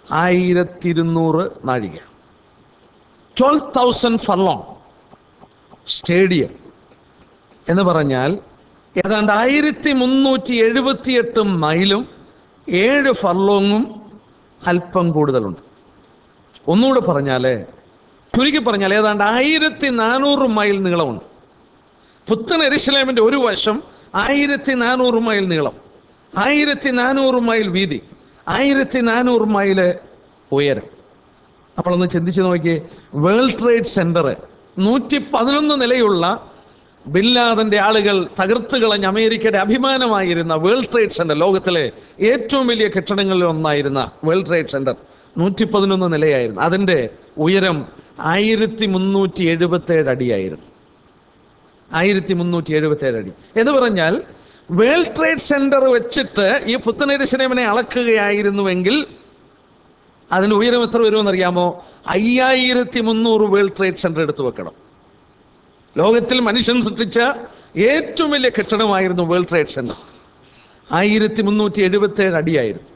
ആയിരത്തി ഇരുന്നൂറ് നാഴിക ട്വൽവ് തൗസൻഡ് ഫർലോങ് സ്റ്റേഡിയം എന്ന് പറഞ്ഞാൽ ഏതാണ്ട് ആയിരത്തി മുന്നൂറ്റി എഴുപത്തിയെട്ട് മൈലും ഏഴ് ഫർലോങ്ങും അല്പം കൂടുതലുണ്ട് ഒന്നുകൂടെ പറഞ്ഞാൽ ചുരുക്കി പറഞ്ഞാൽ ഏതാണ്ട് ആയിരത്തി നാനൂറ് മൈൽ നീളമുണ്ട് പുത്തൻ എരിശിലേമിന്റെ ഒരു വശം ആയിരത്തി നാനൂറ് മൈൽ നീളം ആയിരത്തി നാനൂറ് മൈൽ വീതി ആയിരത്തി നാനൂറ് മൈല് ഉയരം അപ്പോൾ ഒന്ന് ചിന്തിച്ചു നോക്കി വേൾഡ് ട്രേഡ് സെന്റർ നൂറ്റി പതിനൊന്ന് നിലയുള്ള ബില്ലാദന്റെ ആളുകൾ തകർത്ത് കളഞ്ഞ അമേരിക്കയുടെ അഭിമാനമായിരുന്ന വേൾഡ് ട്രേഡ് സെന്റർ ലോകത്തിലെ ഏറ്റവും വലിയ കെട്ടിടങ്ങളിൽ ഒന്നായിരുന്ന വേൾഡ് ട്രേഡ് സെന്റർ നൂറ്റി പതിനൊന്ന് നിലയായിരുന്നു അതിന്റെ ഉയരം ആയിരത്തി മുന്നൂറ്റി എഴുപത്തി ഏഴ് അടിയായിരുന്നു ആയിരത്തി മുന്നൂറ്റി എഴുപത്തി ഏഴ് അടി എന്ന് പറഞ്ഞാൽ വേൾഡ് ട്രേഡ് സെന്റർ വെച്ചിട്ട് ഈ പുത്തനേരി സിനിമനെ അളക്കുകയായിരുന്നുവെങ്കിൽ അതിന് ഉയരം എത്ര വരുമെന്ന് അറിയാമോ അയ്യായിരത്തി മുന്നൂറ് വേൾഡ് ട്രേഡ് സെന്റർ എടുത്തു വെക്കണം ലോകത്തിൽ മനുഷ്യൻ സൃഷ്ടിച്ച ഏറ്റവും വലിയ കെട്ടിടമായിരുന്നു വേൾഡ് ട്രേഡ് സെന്റർ ആയിരത്തി മുന്നൂറ്റി എഴുപത്തി ഏഴ് അടിയായിരുന്നു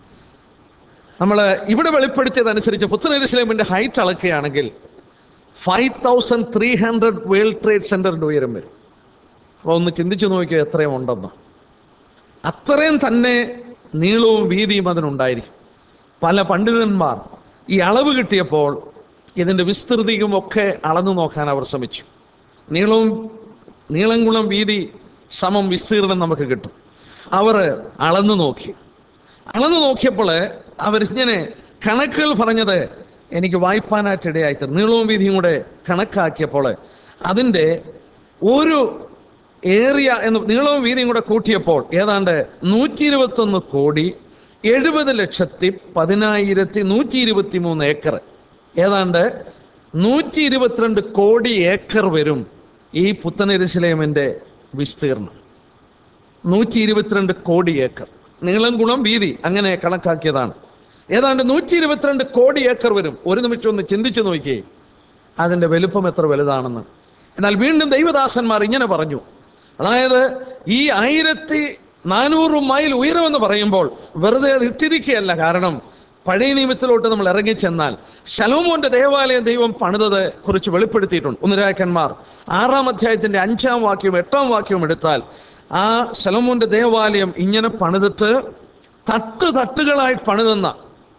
നമ്മൾ ഇവിടെ വെളിപ്പെടുത്തിയതനുസരിച്ച് പുത്തനരിസ്ലേമിന്റെ ഹൈറ്റ് അളക്കുകയാണെങ്കിൽ five thousand three hundred world trade സെന്ററിന്റെ ഉയരം വരും അപ്പോൾ ഒന്ന് ചിന്തിച്ചു നോക്കിയോ എത്രയും ഉണ്ടെന്ന് അത്രയും തന്നെ നീളവും വീതിയും അതിനുണ്ടായിരിക്കും പല പണ്ഡിതന്മാർ ഈ അളവ് കിട്ടിയപ്പോൾ ഇതിന്റെ വിസ്തൃതിയും ഒക്കെ അളന്നു നോക്കാൻ അവർ ശ്രമിച്ചു നീളവും നീളം ഗുണം വീതി സമം വിസ്തീർണം നമുക്ക് കിട്ടും അവർ അളന്നു നോക്കി അളന്നു നോക്കിയപ്പോൾ അവരിങ്ങനെ കണക്കുകൾ പറഞ്ഞത് എനിക്ക് വായ്പാനായിട്ട് ഇടയായി തീർന്നു. നീളവും വീതിയും കൂടെ കണക്കാക്കിയപ്പോൾ അതിൻ്റെ ഒരു ഏറിയ എന്ന് നീളവും വീതിയും കൂടെ കൂട്ടിയപ്പോൾ ഏതാണ്ട് നൂറ്റി ഇരുപത്തൊന്ന് കോടി എഴുപത് ലക്ഷത്തി പതിനായിരത്തി നൂറ്റി ഇരുപത്തി മൂന്ന് ഏക്കർ ഏതാണ്ട് നൂറ്റി ഇരുപത്തിരണ്ട് കോടി ഏക്കർ വരും ഈ പുത്തനെരുശലേമിന്റെ വിസ്തീർണം നൂറ്റി ഇരുപത്തിരണ്ട് കോടി ഏക്കർ നീളം ഗുണം വീതി അങ്ങനെ കണക്കാക്കിയതാണ് ഏതാണ്ട് നൂറ്റി ഇരുപത്തിരണ്ട് കോടി ഏക്കർ വരും ഒരു നിമിഷം ഒന്ന് ചിന്തിച്ചു നോക്കിയേ അതിന്റെ വലുപ്പം എത്ര വലുതാണെന്ന് എന്നാൽ വീണ്ടും ദൈവദാസന്മാർ ഇങ്ങനെ പറഞ്ഞു അതായത് ഈ ആയിരത്തി നാനൂറ് മൈൽ ഉയരമെന്ന് പറയുമ്പോൾ വെറുതെ അത് ഇട്ടിരിക്കുകയല്ല കാരണം പഴയ നിയമത്തിലോട്ട് നമ്മൾ ഇറങ്ങിച്ചെന്നാൽ ശലോമോന്റെ ദേവാലയം ദൈവം പണിതത് കുറിച്ച് വെളിപ്പെടുത്തിയിട്ടുണ്ട് ഒന്നുരാക്കന്മാർ ആറാം അധ്യായത്തിന്റെ അഞ്ചാം വാക്യവും എട്ടാം വാക്യവും എടുത്താൽ ആ ശലോമോന്റെ ദേവാലയം ഇങ്ങനെ പണിതിട്ട് തട്ട് തട്ടുകളായി പണിതെന്ന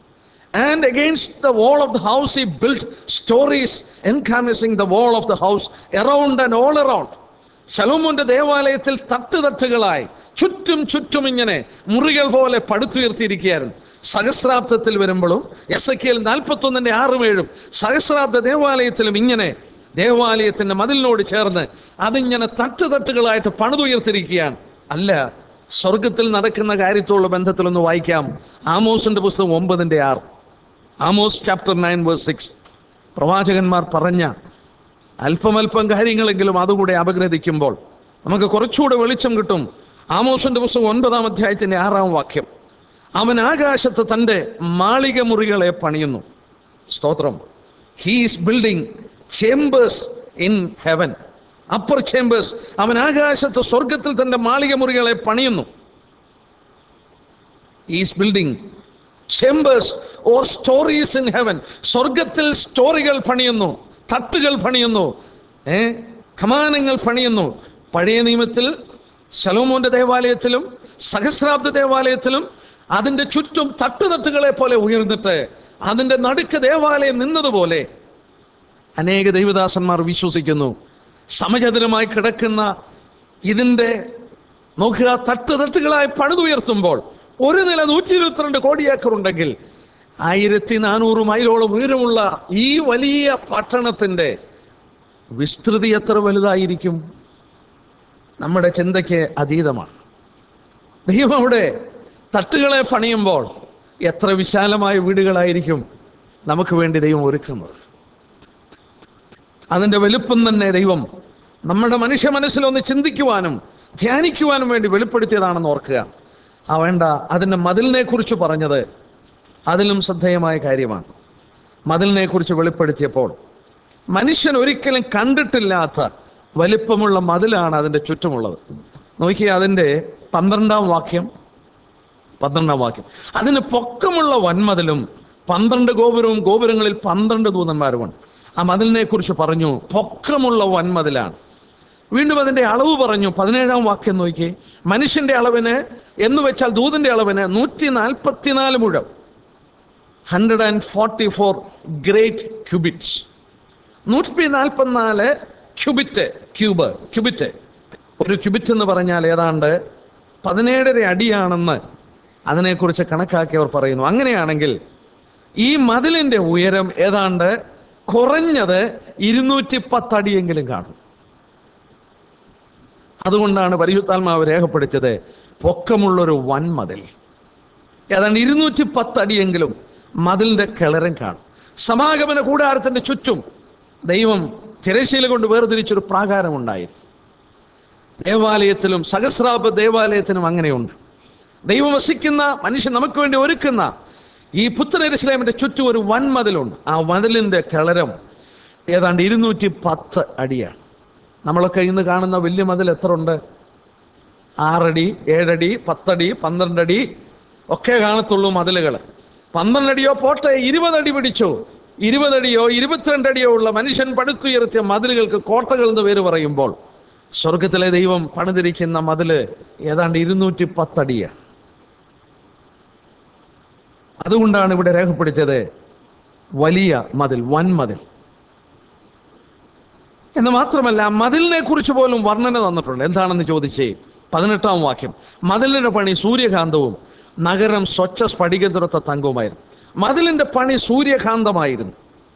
And against the wall of the house, he built stories encompassing the wall of the house around and all around. ശലോമോന്റെ ദേവാലയത്തിൽ തട്ട് തട്ടുകളായി ചുറ്റും ചുറ്റും ഇങ്ങനെ മുറികൾ പോലെ പടുത്തുയർത്തിയിരിക്കുകയായിരുന്നു സഹസ്രാബ്ദത്തിൽ വരുമ്പോഴും എസ് എ കെയിൽ നാൽപ്പത്തൊന്നിന്റെ ആറും ഏഴും സഹസ്രാബ്ദ ദേവാലയത്തിലും ഇങ്ങനെ ദേവാലയത്തിന്റെ മതിലിനോട് ചേർന്ന് അതിങ്ങനെ തട്ട് തട്ടുകളായിട്ട് പണിതുയർത്തിരിക്കുകയാണ് അല്ല സ്വർഗത്തിൽ നടക്കുന്ന കാര്യത്തോടുള്ള ബന്ധത്തിലൊന്ന് വായിക്കാം ആമോസിന്റെ പുസ്തകം ഒമ്പതിന്റെ ആറ് Amos chapter nine verse six പ്രവാചകന്മാർ പറഞ്ഞ അല്പമല്പം കാര്യങ്ങളെങ്കിലും അതുകൂടെ അപഗ്രഥിക്കുമ്പോൾ നമുക്ക് കുറച്ചുകൂടെ വെളിച്ചം കിട്ടും ആമോസിന്റെ പുസ്തകം ഒൻപതാം അധ്യായത്തിന്റെ ആറാം വാക്യം അവൻ ആകാശത്ത് തൻ്റെ മാളിക മുറികളെ പണിയുന്നു സ്തോത്രം he's building chambers in heaven upper chambers അവൻ ആകാശത്ത് സ്വർഗത്തിൽ തന്റെ മാളിക മുറികളെ പണിയുന്നു is building chambers or stories in heaven സ്വർഗത്തിൽ സ്റ്റോറികൾ പണിയുന്നു തട്ടുകൾ പണിയുന്നു ഏ കമാനങ്ങൾ പണിയുന്നു പഴയ നിയമത്തിൽ ശലോമോന്റെ ദേവാലയത്തിലും സഹസ്രാബ്ദ ദേവാലയത്തിലും അതിന്റെ ചുറ്റും തട്ടുതട്ടുകളെ പോലെ ഉയർന്നിട്ട് അതിന്റെ നടുക്ക് ദേവാലയം നിന്നതുപോലെ അനേക ദൈവദാസന്മാർ വിശ്വസിക്കുന്നു സമചതുരമായി കിടക്കുന്ന ഇതിന്റെ നോക്കുക തട്ട് തട്ടുകളായി പണിതുയർത്തുമ്പോൾ ഒരു നില നൂറ്റി ഇരുപത്തിരണ്ട് കോടി ഏക്കർ ഉണ്ടെങ്കിൽ ആയിരത്തി നാനൂറ് മൈലോളം ഉയരമുള്ള ഈ വലിയ പട്ടണത്തിന്റെ വിസ്തൃതി എത്ര വലുതായിരിക്കും നമ്മുടെ ചിന്തയ്ക്ക് അതീതമാണ് ദൈവം അവിടെ തട്ടുകളെ പണിയുമ്പോൾ എത്ര വിശാലമായ വീടുകളായിരിക്കും നമുക്ക് വേണ്ടി ദൈവം ഒരുക്കുന്നത് അതിൻ്റെ വലുപ്പം തന്നെ ദൈവം നമ്മുടെ മനുഷ്യ മനസ്സിലൊന്ന് ചിന്തിക്കുവാനും ധ്യാനിക്കുവാനും വേണ്ടി വെളിപ്പെടുത്തിയതാണെന്ന് ഓർക്കുക ആ വേണ്ട അതിൻ്റെ മതിലിനെ കുറിച്ച് പറഞ്ഞത് അതിലും ശ്രദ്ധേയമായ കാര്യമാണ് മതിലിനെ കുറിച്ച് വെളിപ്പെടുത്തിയപ്പോൾ മനുഷ്യൻ ഒരിക്കലും കണ്ടിട്ടില്ലാത്ത വലിപ്പമുള്ള മതിലാണ് അതിൻ്റെ ചുറ്റുമുള്ളത് നോക്കിയാൽ അതിൻ്റെ പന്ത്രണ്ടാം വാക്യം പന്ത്രണ്ടാം വാക്യം അതിന് പൊക്കമുള്ള വൻമതിലും പന്ത്രണ്ട് ഗോപുരവും ഗോപുരങ്ങളിൽ പന്ത്രണ്ട് ദൂതന്മാരുമുണ്ട് ആ മതിലിനെ കുറിച്ച് പറഞ്ഞു പൊക്കമുള്ള വൻമതിലാണ് വീണ്ടും അതിന്റെ അളവ് പറഞ്ഞു പതിനേഴാം വാക്യം നോക്കി മനുഷ്യന്റെ അളവിന് എന്ന് വെച്ചാൽ ദൂതന്റെ അളവിന് നൂറ്റി നാൽപ്പത്തിനാല് മുഴം hundred and forty four great cubits നൂറ്റി നാൽപ്പത്തിനാല് ക്യൂബിറ്റ് ക്യൂബ് ക്യൂബിറ്റ് ഒരു ക്യൂബിറ്റ് എന്ന് പറഞ്ഞാൽ ഏതാണ്ട് പതിനേഴര അടിയാണെന്ന് അതിനെക്കുറിച്ച് കണക്കാക്കിയവർ പറയുന്നു അങ്ങനെയാണെങ്കിൽ ഈ മതിലിന്റെ ഉയരം ഏതാണ്ട് കുറഞ്ഞത് ഇരുന്നൂറ്റി പത്തടിയെങ്കിലും കാണും അതുകൊണ്ടാണ് പരിശുദ്ധാത്മാവ് രേഖപ്പെടുത്തിയത് പൊക്കമുള്ളൊരു വൻ മതിൽ ഏതാണ്ട് ഇരുന്നൂറ്റി പത്തടിയെങ്കിലും മതിലിന്റെ കിളരം കാണും സമാഗമന കൂടാരത്തിന്റെ ചുറ്റും ദൈവം തിരശ്ശീല കൊണ്ട് വേർതിരിച്ചൊരു പ്രാകാരം ഉണ്ടായിരുന്നു ദേവാലയത്തിലും സഹസ്രാപ ദേവാലയത്തിനും അങ്ങനെയുണ്ട് ദൈവം വസിക്കുന്ന മനുഷ്യൻ നമുക്ക് വേണ്ടി ഒരുക്കുന്ന ഈ പുത്തനരിശ്ലേമിന്റെ ചുറ്റും ഒരു വൻമതിലുണ്ട് ആ മതിലിന്റെ കിളരം ഏതാണ്ട് ഇരുന്നൂറ്റി പത്ത് അടിയാണ് നമ്മളൊക്കെ ഇന്ന് കാണുന്ന വലിയ മതിൽ എത്ര ഉണ്ട് ആറടി ഏഴടി പത്തടി പന്ത്രണ്ടടി ഒക്കെ കാണത്തുള്ളൂ മതിലുകൾ പന്ത്രണ്ടടിയോ പോട്ടെ ഇരുപതടി പിടിച്ചു ഇരുപതടിയോ ഇരുപത്തിരണ്ടടിയോ ഉള്ള മനുഷ്യൻ പടുത്തുയർത്തിയ മതിലുകൾക്ക് കോട്ടകൾ എന്ന് പേര് പറയുമ്പോൾ സ്വർഗത്തിലെ ദൈവം പണിതിരിക്കുന്ന മതില് ഏതാണ്ട് ഇരുന്നൂറ്റി പത്തടിയാണ് അതുകൊണ്ടാണ് ഇവിടെ രേഖപ്പെടുത്തിയത് വലിയ മതിൽ വൻ മതിൽ എന്ന് മാത്രമല്ല മതിലിനെ കുറിച്ച് പോലും വർണ്ണന തന്നിട്ടുണ്ട് എന്താണെന്ന് ചോദിച്ചേ പതിനെട്ടാം വാക്യം മതിലിന്റെ പണി സൂര്യകാന്തവും നഗരം സ്വച്ഛ സ്ഫടികതുരത്ത തങ്കവുമായിരുന്നു മതിലിന്റെ പണി സൂര്യകാന്തമായിരുന്നു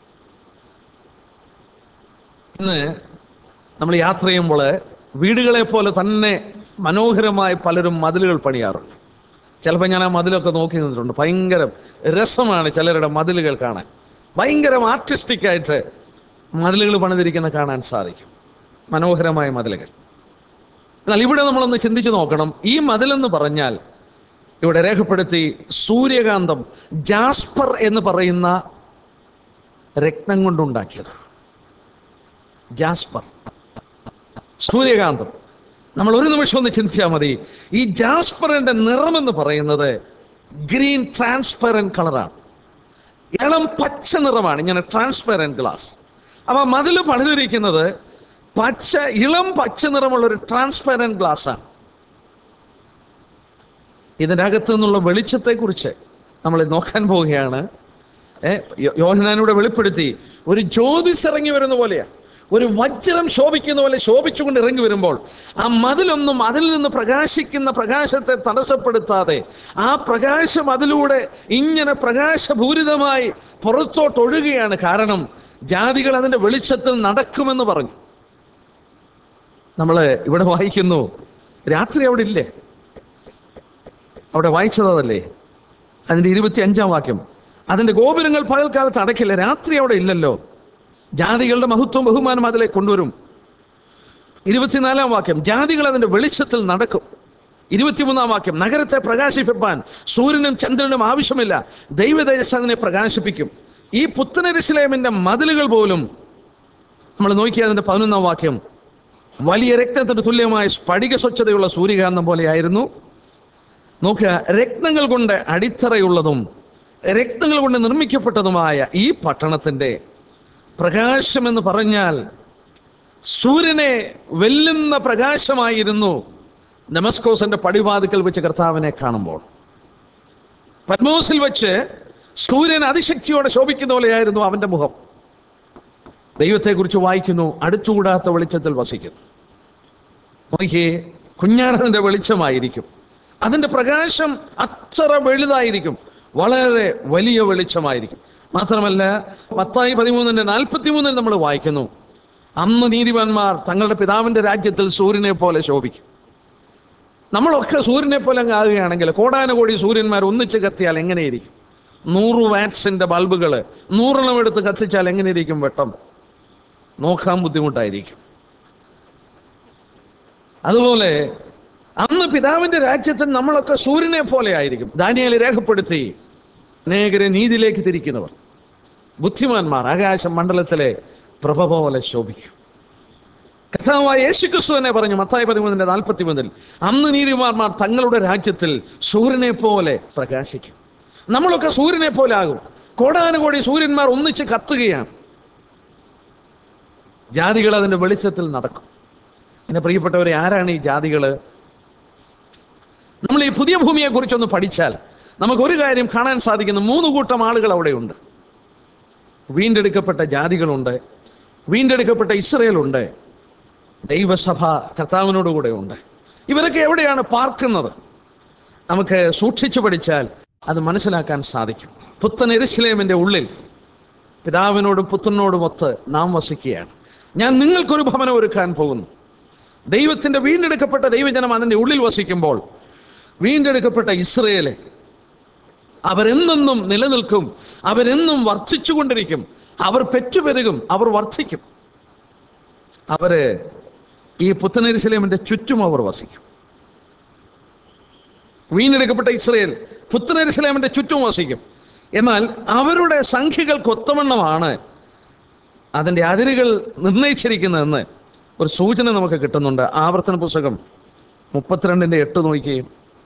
ഇന്ന് നമ്മൾ യാത്ര ചെയ്യുമ്പോൾ വീടുകളെ പോലെ തന്നെ മനോഹരമായി പലരും മതിലുകൾ പണിയാറുണ്ട് ചിലപ്പോൾ ഞാൻ ആ മതിലൊക്കെ നോക്കി നിന്നിട്ടുണ്ട് ഭയങ്കര രസമാണ് ചിലരുടെ മതിലുകൾ കാണാൻ ഭയങ്കര ആർട്ടിസ്റ്റിക് ആയിട്ട് മതിലുകൾ പണിതിരിക്കുന്ന കാണാൻ സാധിക്കും മനോഹരമായ മതിലുകൾ എന്നാൽ ഇവിടെ നമ്മളൊന്ന് ചിന്തിച്ചു നോക്കണം ഈ മതിലെന്ന് പറഞ്ഞാൽ ഇവിടെ രേഖപ്പെടുത്തി സൂര്യകാന്തം ജാസ്പർ എന്ന് പറയുന്ന രത്നം കൊണ്ടുണ്ടാക്കിയത് ജാസ്പർ സൂര്യകാന്തം നമ്മൾ ഒരു നിമിഷം ഒന്ന് ചിന്തിച്ചാൽ മതി ഈ ജാസ്പറിന്റെ നിറം എന്ന് പറയുന്നത് ഗ്രീൻ ട്രാൻസ്പെറന്റ് കളറാണ് ഇളം പച്ച നിറമാണ് ഇങ്ങനെ ട്രാൻസ്പെറന്റ് ഗ്ലാസ് അപ്പൊ മതില് പണിതിരിക്കുന്നത് പച്ച ഇളം പച്ച നിറമുള്ള ഒരു ട്രാൻസ്പെറന്റ് ഗ്ലാസ് ആണ് ഇതിൻ്റെ അകത്തു നിന്നുള്ള വെളിച്ചത്തെ കുറിച്ച് നമ്മൾ നോക്കാൻ പോവുകയാണ് ഏ, യോ- യോഹന്നാനൂടെ വെളിപ്പെടുത്തി ഒരു ജ്യോതിസ് ഇറങ്ങി വരുന്ന പോലെയാണ് ഒരു വജ്രം ശോഭിക്കുന്ന പോലെ ശോഭിച്ചുകൊണ്ട് ഇറങ്ങി വരുമ്പോൾ ആ മതിലൊന്നും അതിൽ നിന്ന് പ്രകാശിക്കുന്ന പ്രകാശത്തെ തടസ്സപ്പെടുത്താതെ ആ പ്രകാശം അതിലൂടെ ഇങ്ങനെ പ്രകാശപൂരിതമായി പുറത്തോട്ട് ഒഴുകുകയാണ് കാരണം ജാതികൾ അതിന്റെ വെളിച്ചത്തിൽ നടക്കുമെന്ന് പറഞ്ഞു നമ്മൾ ഇവിടെ വായിക്കുന്നു രാത്രി അവിടെ ഇല്ലേ അവിടെ വായിച്ചതല്ലേ അതിന്റെ ഇരുപത്തി അഞ്ചാം വാക്യം അതിന്റെ ഗോപുരങ്ങൾ പകൽക്കാലത്ത് അടയ്ക്കില്ല രാത്രി അവിടെ ഇല്ലല്ലോ ജാതികളുടെ മഹത്വം ബഹുമാനം അതിലെ കൊണ്ടുവരും ഇരുപത്തിനാലാം വാക്യം ജാതികൾ അതിന്റെ വെളിച്ചത്തിൽ നടക്കും ഇരുപത്തിമൂന്നാം വാക്യം നഗരത്തെ പ്രകാശിപ്പിപ്പാൻ സൂര്യനും ചന്ദ്രനും ആവശ്യമില്ല ദൈവതേജസ് അതിനെ പ്രകാശിപ്പിക്കും ഈ പുത്തനരിശിലേമിന്റെ മതിലുകൾ പോലും നമ്മൾ നോക്കിയാൽ അതിന്റെ പതിനൊന്നാം വാക്യം വലിയ രക്തത്തിന് തുല്യമായ സ്ഫടിക സ്വച്ഛതയുള്ള സൂര്യകാന്തം പോലെയായിരുന്നു നോക്കുക രത്നങ്ങൾ കൊണ്ട് അടിത്തറയുള്ളതും രത്നങ്ങൾ കൊണ്ട് നിർമ്മിക്കപ്പെട്ടതുമായ ഈ പട്ടണത്തിന്റെ പ്രകാശം എന്ന് പറഞ്ഞാൽ സൂര്യനെ വെല്ലുന്ന പ്രകാശമായിരുന്നു ഡെമസ്കോസിന്റെ പടിവാതിക്കൽ വെച്ച് കർത്താവിനെ കാണുമ്പോൾ പത്മോസിൽ വെച്ച് സൂര്യൻ അതിശക്തിയോടെ ശോഭിക്കുന്ന പോലെയായിരുന്നു അവന്റെ മുഖം ദൈവത്തെക്കുറിച്ച് വായിക്കുന്നു അടുത്തുകൂടാത്ത വെളിച്ചത്തിൽ വസിക്കുന്നു നോക്കിയേ കുഞ്ഞാടന്റെ വെളിച്ചമായിരിക്കും അതിന്റെ പ്രകാശം അത്ര വലുതായിരിക്കും വളരെ വലിയ വെളിച്ചമായിരിക്കും മാത്രമല്ല പത്തായി പതിമൂന്നിന്റെ നാൽപ്പത്തി മൂന്നിൽ നമ്മൾ വായിക്കുന്നു അന്ന് നീതിമാന്മാർ തങ്ങളുടെ പിതാവിന്റെ രാജ്യത്തിൽ സൂര്യനെ പോലെ ശോഭിക്കും നമ്മളൊക്കെ സൂര്യനെ പോലെ അങ്ങ് ആകുകയാണെങ്കിൽ കോടാനുകോടി സൂര്യന്മാർ ഒന്നിച്ച് കത്തിയാൽ എങ്ങനെയിരിക്കും നൂറ് വാറ്റ്സിന്റെ ബൾബുകൾ നൂറെണ്ണം എടുത്ത് കത്തിച്ചാൽ എങ്ങനെയിരിക്കും വെട്ടം നോക്കാൻ ബുദ്ധിമുട്ടായിരിക്കും അതുപോലെ അന്ന് പിതാവിന്റെ രാജ്യത്തിൽ നമ്മളൊക്കെ സൂര്യനെ പോലെ ആയിരിക്കും ദാനിയേൽ രേഖപ്പെടുത്തി അനേകരെ നീതിയിലേക്ക് തിരിക്കുന്നവർ ബുദ്ധിമാന്മാർ ആകാശ മണ്ഡലത്തിലെ പ്രഭ പോലെ ശോഭിക്കും കഥാവായ യേശു ക്രിസ്തു തന്നെ പറഞ്ഞു മത്തായി പതിമൂന്നിന്റെ നാൽപ്പത്തി മൂന്നിൽ അന്ന് നീതിമാന്മാർ തങ്ങളുടെ രാജ്യത്തിൽ സൂര്യനെ പോലെ പ്രകാശിക്കും നമ്മളൊക്കെ സൂര്യനെ പോലെ ആകും കോടാനുകോടി സൂര്യന്മാർ ഒന്നിച്ച് കത്തുകയാണ് ജാതികൾ അതിന്റെ വെളിച്ചത്തിൽ നടക്കും എന്റെ പ്രിയപ്പെട്ടവരെ ആരാണ് ഈ ജാതികള് നമ്മൾ ഈ പുതിയ ഭൂമിയെ കുറിച്ചൊന്ന് പഠിച്ചാൽ നമുക്ക് ഒരു കാര്യം കാണാൻ സാധിക്കുന്ന മൂന്ന് കൂട്ടം ആളുകൾ അവിടെയുണ്ട് വീണ്ടെടുക്കപ്പെട്ട ജാതികളുണ്ട് വീണ്ടെടുക്കപ്പെട്ട ഇസ്രയേലുണ്ട് ദൈവസഭ കർത്താവിനോടുകൂടെ ഉണ്ട് ഇവരൊക്കെ എവിടെയാണ് പാർക്കുന്നത് നമുക്ക് സൂക്ഷിച്ചു പഠിച്ചാൽ അത് മനസ്സിലാക്കാൻ സാധിക്കും പുത്തൻ എരുസലേമിന്റെ ഉള്ളിൽ പിതാവിനോടും പുത്രനോടും ഒത്ത് നാം വസിക്കുകയാണ് ഞാൻ നിങ്ങൾക്കൊരു ഭവനം ഒരുക്കാൻ പോകുന്നു ദൈവത്തിന്റെ വീണ്ടെടുക്കപ്പെട്ട ദൈവജനം അതിന്റെ ഉള്ളിൽ വസിക്കുമ്പോൾ വീണ്ടെടുക്കപ്പെട്ട ഇസ്രയേലെ അവരെന്നെന്നും നിലനിൽക്കും അവരെന്നും വർദ്ധിച്ചുകൊണ്ടിരിക്കും അവർ പെറ്റുപെരുകും അവർ വർദ്ധിക്കും അവര് ഈ പുത്തനെരിശലേമിന്റെ ചുറ്റും അവർ വസിക്കും വീണ്ടെടുക്കപ്പെട്ട ഇസ്രയേൽ പുത്തനെരിശലേമിന്റെ ചുറ്റും വസിക്കും എന്നാൽ അവരുടെ സംഖ്യകൾക്ക് ഒത്തവണ്ണമാണ് അതിന്റെ അതിരുകൾ നിർണയിച്ചിരിക്കുന്നതെന്ന് ഒരു സൂചന നമുക്ക് കിട്ടുന്നുണ്ട് ആവർത്തന പുസ്തകം മുപ്പത്തിരണ്ടിന്റെ എട്ട് നോക്കുകയും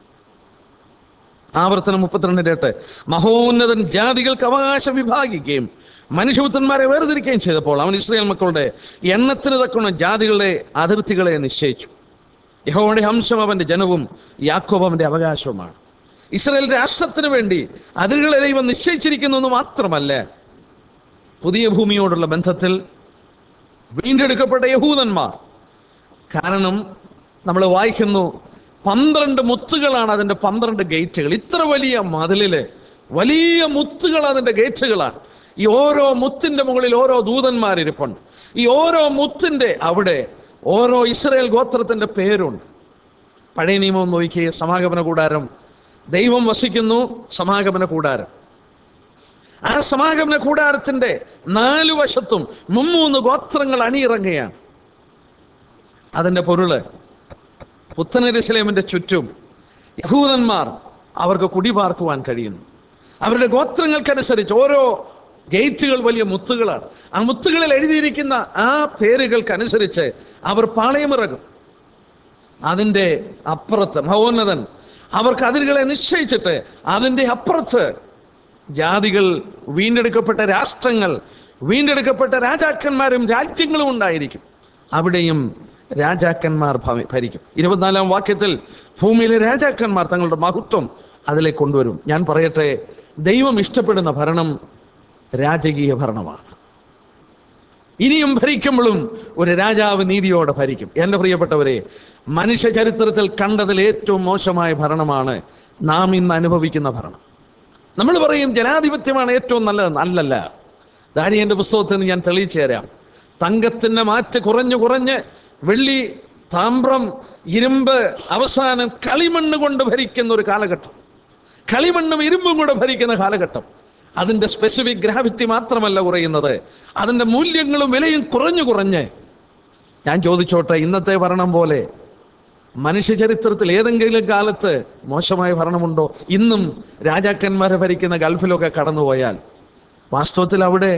ആവർത്തനം മുപ്പത്തിരണ്ടിന്റെ എട്ട് മഹോന്നതൻ ജാതികൾക്ക് അവകാശം വിഭാഗിക്കുകയും മനുഷ്യപുത്രന്മാരെ വേർതിരിക്കുകയും ചെയ്തപ്പോൾ അവൻ ഇസ്രായേൽ മക്കളുടെ എണ്ണത്തിന് തക്കുന്ന ജാതികളുടെ അതിർത്തികളെ നിശ്ചയിച്ചു യഹോവയുടെ ഹംസം അവന്റെ ജനവും യാക്കോബ് അവന്റെ അവകാശവുമാണ് ഇസ്രായേൽ രാഷ്ട്രത്തിന് വേണ്ടി അതിരുകളെ ദൈവം നിശ്ചയിച്ചിരിക്കുന്നു എന്ന് മാത്രമല്ല പുതിയ ഭൂമിയോടുള്ള ബന്ധത്തിൽ വീണ്ടെടുക്കപ്പെട്ട യഹൂദന്മാർ കാരണം നമ്മൾ വായിക്കുന്നു പന്ത്രണ്ട് മുത്തുകളാണ് അതിന്റെ പന്ത്രണ്ട് ഗേറ്റുകൾ ഇത്ര വലിയ മതിലില് വലിയ മുത്തുകൾ അതിന്റെ ഗേറ്റുകളാണ് ഈ ഓരോ മുത്തിന്റെ മുകളിൽ ഓരോ ദൂതന്മാരിരിപ്പുണ്ട് ഈ ഓരോ മുത്തിന്റെ അവിടെ ഓരോ ഇസ്രായേൽ ഗോത്രത്തിന്റെ പേരുണ്ട് പഴയ നിയമം നോക്കിയേ സമാഗമന കൂടാരം ദൈവം വസിക്കുന്നു സമാഗമന കൂടാരം ആ സമാഗമന കൂടാരത്തിന്റെ നാലു വശത്തും മുമ്മൂന്ന് ഗോത്രങ്ങൾ അണിയിറങ്ങുകയാണ് അതിന്റെ പൊരുള് പുത്തനരിശലേമിന്റെ ചുറ്റും യഹൂദന്മാർ അവർക്ക് കുടിപാർക്കുവാൻ കഴിയുന്നു അവരുടെ ഗോത്രങ്ങൾക്കനുസരിച്ച് ഓരോ ഗേറ്റുകൾ വലിയ മുത്തുകളാണ് ആ മുത്തുകളിൽ എഴുതിയിരിക്കുന്ന ആ പേരുകൾക്കനുസരിച്ച് അവർ പാളയമിറങ്ങും അതിൻ്റെ അപ്പുറത്ത് മഹോന്നതൻ അവർക്ക് അതിരുകളെ നിശ്ചയിച്ചിട്ട് അതിൻ്റെ അപ്പുറത്ത് ജാതികൾ വീണ്ടെടുക്കപ്പെട്ട രാഷ്ട്രങ്ങൾ വീണ്ടെടുക്കപ്പെട്ട രാജാക്കന്മാരും രാജ്യങ്ങളും ഉണ്ടായിരിക്കും അവിടെയും രാജാക്കന്മാർ ഭവ- ഭരിക്കും ഇരുപത്തിനാലാം വാക്യത്തിൽ ഭൂമിയിലെ രാജാക്കന്മാർ തങ്ങളുടെ മഹത്വം അതിലേക്ക് കൊണ്ടുവരും ഞാൻ പറയട്ടെ ദൈവം ഇഷ്ടപ്പെടുന്ന ഭരണം രാജകീയ ഭരണമാണ് ഇനിയും ഭരിക്കുമ്പോഴും ഒരു രാജാവ് നീതിയോടെ ഭരിക്കും എൻ്റെ പ്രിയപ്പെട്ടവരെ മനുഷ്യ ചരിത്രത്തിൽ കണ്ടതിൽ ഏറ്റവും മോശമായ ഭരണമാണ് നാം ഇന്ന് അനുഭവിക്കുന്ന ഭരണം നമ്മൾ പറയും ജനാധിപത്യമാണ് ഏറ്റവും നല്ലത് അല്ലല്ല ദാനിയന്റെ പുസ്തകത്തിൽ നിന്ന് ഞാൻ തെളിയിച്ചു തരാം തങ്കത്തിന്റെ മാറ്റ് കുറഞ്ഞു കുറഞ്ഞ് വെള്ളി താമ്രം ഇരുമ്പ് അവസാനം കളിമണ്ണ് കൊണ്ട് ഭരിക്കുന്ന ഒരു കാലഘട്ടം കളിമണ്ണും ഇരുമ്പും കൂടെ ഭരിക്കുന്ന കാലഘട്ടം അതിന്റെ സ്പെസിഫിക് ഗ്രാവിറ്റി മാത്രമല്ല കുറയുന്നത് അതിന്റെ മൂല്യങ്ങളും വിലയും കുറഞ്ഞു കുറഞ്ഞ് ഞാൻ ചോദിച്ചോട്ടെ ഇന്നത്തെ ഭരണം പോലെ മനുഷ്യ ചരിത്രത്തിൽ ഏതെങ്കിലും കാലത്ത് മോശമായ ഭരണമുണ്ടോ ഇന്നും രാജാക്കന്മാരെ ഭരിക്കുന്ന ഗൾഫിലൊക്കെ കടന്നുപോയാൽ വാസ്തവത്തിൽ അവിടെ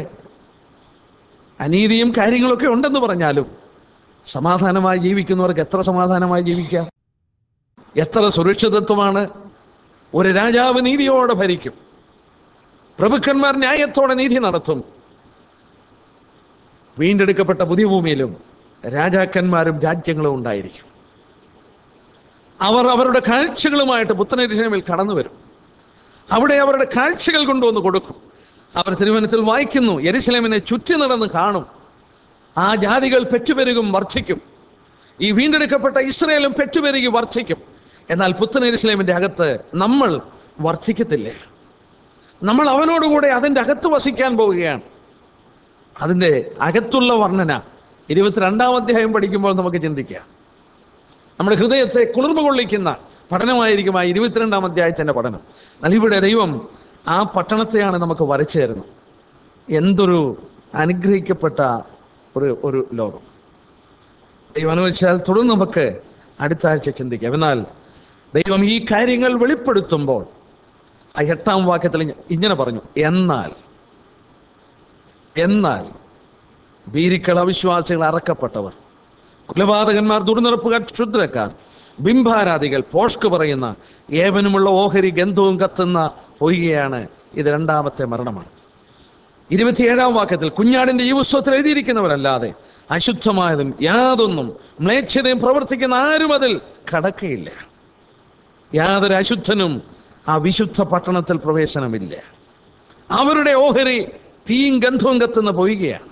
അനീതിയും കാര്യങ്ങളൊക്കെ ഉണ്ടെന്ന് പറഞ്ഞാലും സമാധാനമായി ജീവിക്കുന്നവർക്ക് എത്ര സമാധാനമായി ജീവിക്കാം എത്ര സുരക്ഷിതത്വമാണ് ഒരു രാജാവ് നീതിയോടെ ഭരിക്കും പ്രഭുക്കന്മാർ ന്യായത്തോടെ നീതി നടത്തും വീണ്ടെടുക്കപ്പെട്ട പുതിയ ഭൂമിയിലും രാജാക്കന്മാരും രാജ്യങ്ങളും ഉണ്ടായിരിക്കും അവർ അവരുടെ കാഴ്ചകളുമായിട്ട് പുത്തനരിശനമിൽ കടന്നു വരും അവിടെ അവരുടെ കാഴ്ചകൾ കൊണ്ടുവന്ന് കൊടുക്കും അവർ തിരുവനന്തപുരത്തിൽ വായിക്കുന്നു യെരുസലേമിനെ ചുറ്റി നടന്ന് കാണും ആ ജാതികൾ പെറ്റുപെരുകും വർദ്ധിക്കും ഈ വീണ്ടെടുക്കപ്പെട്ട ഇസ്രയേലും പെറ്റുപെരുകി വർദ്ധിക്കും എന്നാൽ പുത്തൻ യെരുസലേമിന്റെ അകത്ത് നമ്മൾ വർദ്ധിക്കത്തില്ലേ നമ്മൾ അവനോടുകൂടെ അതിൻ്റെ അകത്ത് വസിക്കാൻ പോവുകയാണ് അതിൻ്റെ അകത്തുള്ള വർണ്ണന ഇരുപത്തിരണ്ടാം അധ്യായം പഠിക്കുമ്പോൾ നമുക്ക് ചിന്തിക്കാം നമ്മുടെ ഹൃദയത്തെ കുളിർമ കൊള്ളിക്കുന്ന പഠനമായിരിക്കും ആ ഇരുപത്തിരണ്ടാം അധ്യായത്തിൻ്റെ പഠനം എന്നാൽ ഇവിടെ ദൈവം ആ പട്ടണത്തെയാണ് നമുക്ക് വരച്ചു തരുന്നത് എന്തൊരു അനുഗ്രഹിക്കപ്പെട്ട ഒരു ഒരു ലോകം ദൈവം അനുവദിച്ചാൽ തുടർന്ന് നമുക്ക് അടുത്ത ആഴ്ച ചിന്തിക്കാം എന്നാൽ ദൈവം ഈ കാര്യങ്ങൾ വെളിപ്പെടുത്തുമ്പോൾ ആ എട്ടാം വാക്യത്തിൽ ഇങ്ങ- ഇങ്ങനെ പറഞ്ഞു എന്നാൽ എന്നാൽ ഭീരിക്കൾ അവിശ്വാസികൾ അറക്കപ്പെട്ടവർ കുലപാതകന്മാർ ദുർനിറപ്പുകാർ ക്ഷുദ്രക്കാർ ബിംബാരാധികൾ പോഷ്ക്ക് പറയുന്ന ഏവനുമുള്ള ഓഹരി ഗന്ധവും കത്തുന്ന പൊയ്കയാണ് ഇത് രണ്ടാമത്തെ മരണമാണ് ഇരുപത്തിയേഴാം വാക്യത്തിൽ കുഞ്ഞാടിന്റെ ഈ പുസ്തകത്തിൽ എഴുതിയിരിക്കുന്നവരല്ലാതെ അശുദ്ധമായതും യാതൊന്നും മ്ലേച്ഛതയും പ്രവർത്തിക്കുന്ന ആരും അതിൽ കടക്കയില്ല യാതൊരു അശുദ്ധനും ആ വിശുദ്ധ പട്ടണത്തിൽ പ്രവേശനമില്ല അവരുടെ ഓഹരി തീയും ഗന്ധവും കത്തുന്ന പൊയ്കയാണ്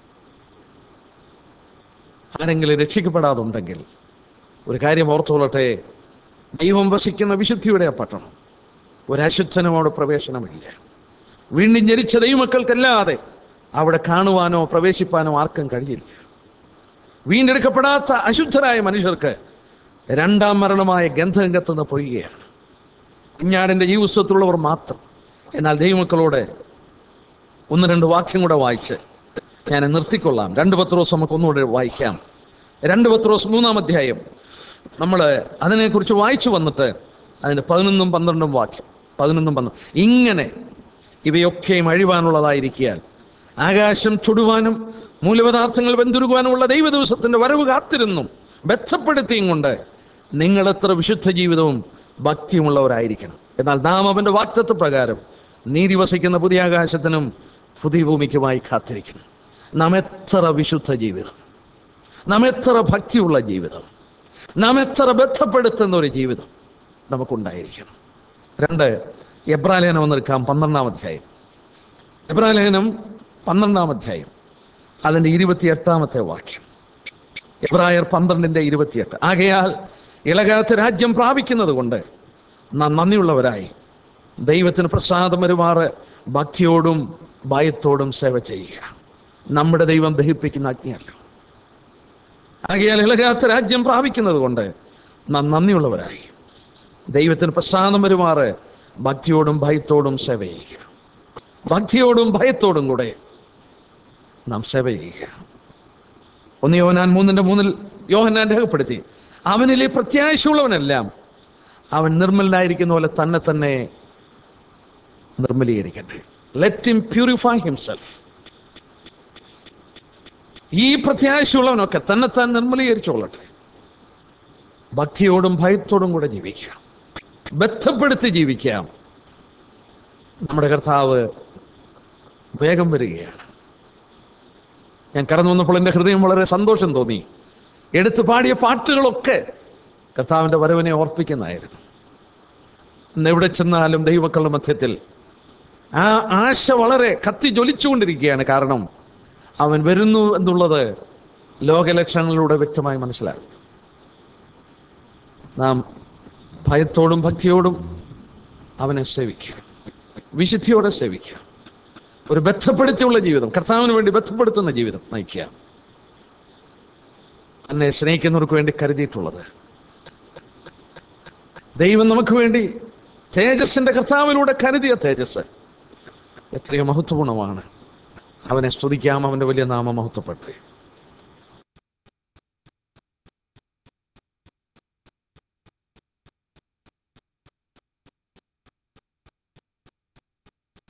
ആരെങ്കിലും രക്ഷിക്കപ്പെടാതുണ്ടെങ്കിൽ ഒരു കാര്യം ഓർത്തുകൊള്ളട്ടെ ദൈവം വസിക്കുന്ന വിശുദ്ധിയുടെ ആ പട്ടണം ഒരശുദ്ധനും അവിടെ പ്രവേശനമില്ല വീണ്ടും ജനിച്ച ദൈവമക്കൾക്കല്ലാതെ അവിടെ കാണുവാനോ പ്രവേശിപ്പാനോ ആർക്കും കഴിയില്ല വീണ്ടെടുക്കപ്പെടാത്ത അശുദ്ധരായ മനുഷ്യർക്ക് രണ്ടാം മരണമായ ഗന്ധം കത്തുന്ന പൊയ്കയാണ് കുഞ്ഞാടിന്റെ ഈ ഉത്സവത്തിലുള്ളവർ മാത്രം എന്നാൽ ദൈവമക്കളോട് ഒന്ന് രണ്ട് വാക്യം കൂടെ വായിച്ച് ഞാൻ നിർത്തിക്കൊള്ളാം രണ്ട് പത്ത് ദിവസം നമുക്ക് ഒന്നുകൂടെ വായിക്കാം രണ്ട് പത്ത് ദിവസം മൂന്നാം അധ്യായം നമ്മൾ അതിനെക്കുറിച്ച് വായിച്ചു വന്നിട്ട് അതിൻ്റെ പതിനൊന്നും പന്ത്രണ്ടും വാക്യം പതിനൊന്നും പന്ത്രണ്ട് ഇങ്ങനെ ഇവയൊക്കെയും അഴിവാനുള്ളതായിരിക്കാൻ ആകാശം ചുടുവാനും മൂലപദാർത്ഥങ്ങൾ വെന്തുരുകുവാനുമുള്ള ദൈവ ദിവസത്തിന്റെ വരവ് കാത്തിരുന്നും ബന്ധപ്പെടുത്തിയും കൊണ്ട് നിങ്ങൾ എത്ര വിശുദ്ധ ജീവിതവും ഭക്തിയുമുള്ളവരായിരിക്കണം എന്നാൽ നാം അവന്റെ വാക്തത്വ പ്രകാരം നീതി വസിക്കുന്ന പുതിയ ആകാശത്തിനും പുതിയ ഭൂമിക്കുമായി കാത്തിരിക്കുന്നു നാം എത്ര വിശുദ്ധ ജീവിതം നാം എത്ര ഭക്തിയുള്ള ജീവിതം നാം എത്ര ബന്ധപ്പെടുത്തുന്ന ഒരു ജീവിതം നമുക്കുണ്ടായിരിക്കണം രണ്ട് എബ്രാലേനം എന്നെടുക്കാം പന്ത്രണ്ടാം അധ്യായം എബ്രാലേനം പന്ത്രണ്ടാം അധ്യായം അതിൻ്റെ ഇരുപത്തിയെട്ടാമത്തെ വാക്യം എബ്രായർ പന്ത്രണ്ടിൻ്റെ ഇരുപത്തിയെട്ട് ആകയാൽ ഇളകാത്ത രാജ്യം പ്രാപിക്കുന്നത് കൊണ്ട് നാം നന്ദിയുള്ളവരായി ദൈവത്തിന് പ്രസാദം വരുമാറ് ഭക്തിയോടും ഭയത്തോടും സേവ ചെയ്യുക നമ്മുടെ ദൈവം ദഹിപ്പിക്കുന്ന അഗ്നിയല്ലോ ആകയാൽ ഇളകാത്ത രാജ്യം പ്രാപിക്കുന്നത് കൊണ്ട് നാം നന്ദിയുള്ളവരായി ദൈവത്തിന് പ്രസാദം വരുമാറ് ഭക്തിയോടും ഭയത്തോടും സേവ ചെയ്യുക ഭക്തിയോടും ഭയത്തോടും കൂടെ നാം സേവ ചെയ്യുക ഒന്ന് യോഹനാൻ മൂന്നിന്റെ മൂന്നിൽ യോഹനാൻ രേഖപ്പെടുത്തി അവനിലെ പ്രത്യാശയുള്ളവനെല്ലാം അവൻ നിർമ്മലനായിരിക്കുന്ന പോലെ തന്നെ തന്നെ നിർമ്മലീകരിക്കട്ടെ ലെറ്റ് ഹിം പ്യൂരിഫൈ ഹിംസെൽഫ് ഈ പ്രത്യാശയുള്ളവനൊക്കെ തന്നെ താൻ നിർമ്മലീകരിച്ചോളട്ടെ ഭക്തിയോടും ഭയത്തോടും കൂടെ ജീവിക്കാം ബന്ധപ്പെടുത്തി ജീവിക്കാം നമ്മുടെ കർത്താവ് വേഗം വരികയാണ് ഞാൻ കടന്നു വന്നപ്പോൾ എൻ്റെ ഹൃദയം വളരെ സന്തോഷം തോന്നി എടുത്തു പാടിയ പാട്ടുകളൊക്കെ കർത്താവിൻ്റെ വരവിനെ ഓർപ്പിക്കുന്നതായിരുന്നു ഇന്ന് എവിടെ ചെന്നാലും ദൈവമക്കളുടെ മധ്യത്തിൽ ആ ആശ വളരെ കത്തി ജ്വലിച്ചുകൊണ്ടിരിക്കുകയാണ് കാരണം അവൻ വരുന്നു എന്നുള്ളത് ലോകലക്ഷണങ്ങളിലൂടെ വ്യക്തമായി മനസ്സിലാകും നാം ഭയത്തോടും ഭക്തിയോടും അവനെ സേവിക്കുക വിശുദ്ധിയോടെ സേവിക്കുക ഒരു ബന്ധപ്പെടുത്തിയുള്ള ജീവിതം കർത്താവിന് വേണ്ടി ബന്ധപ്പെടുത്തുന്ന ജീവിതം നയിക്കുക എന്നെ സ്നേഹിക്കുന്നവർക്ക് വേണ്ടി കരുതിയിട്ടുള്ളത് ദൈവം നമുക്ക് വേണ്ടി തേജസ്സിന്റെ കർത്താവിലൂടെ കരുതിയ തേജസ് എത്രയോ മഹത്വപൂർണമാണ് അവനെ സ്തുതിക്കാം അവന്റെ വലിയ നാമം മഹത്വപ്പെട്ടെ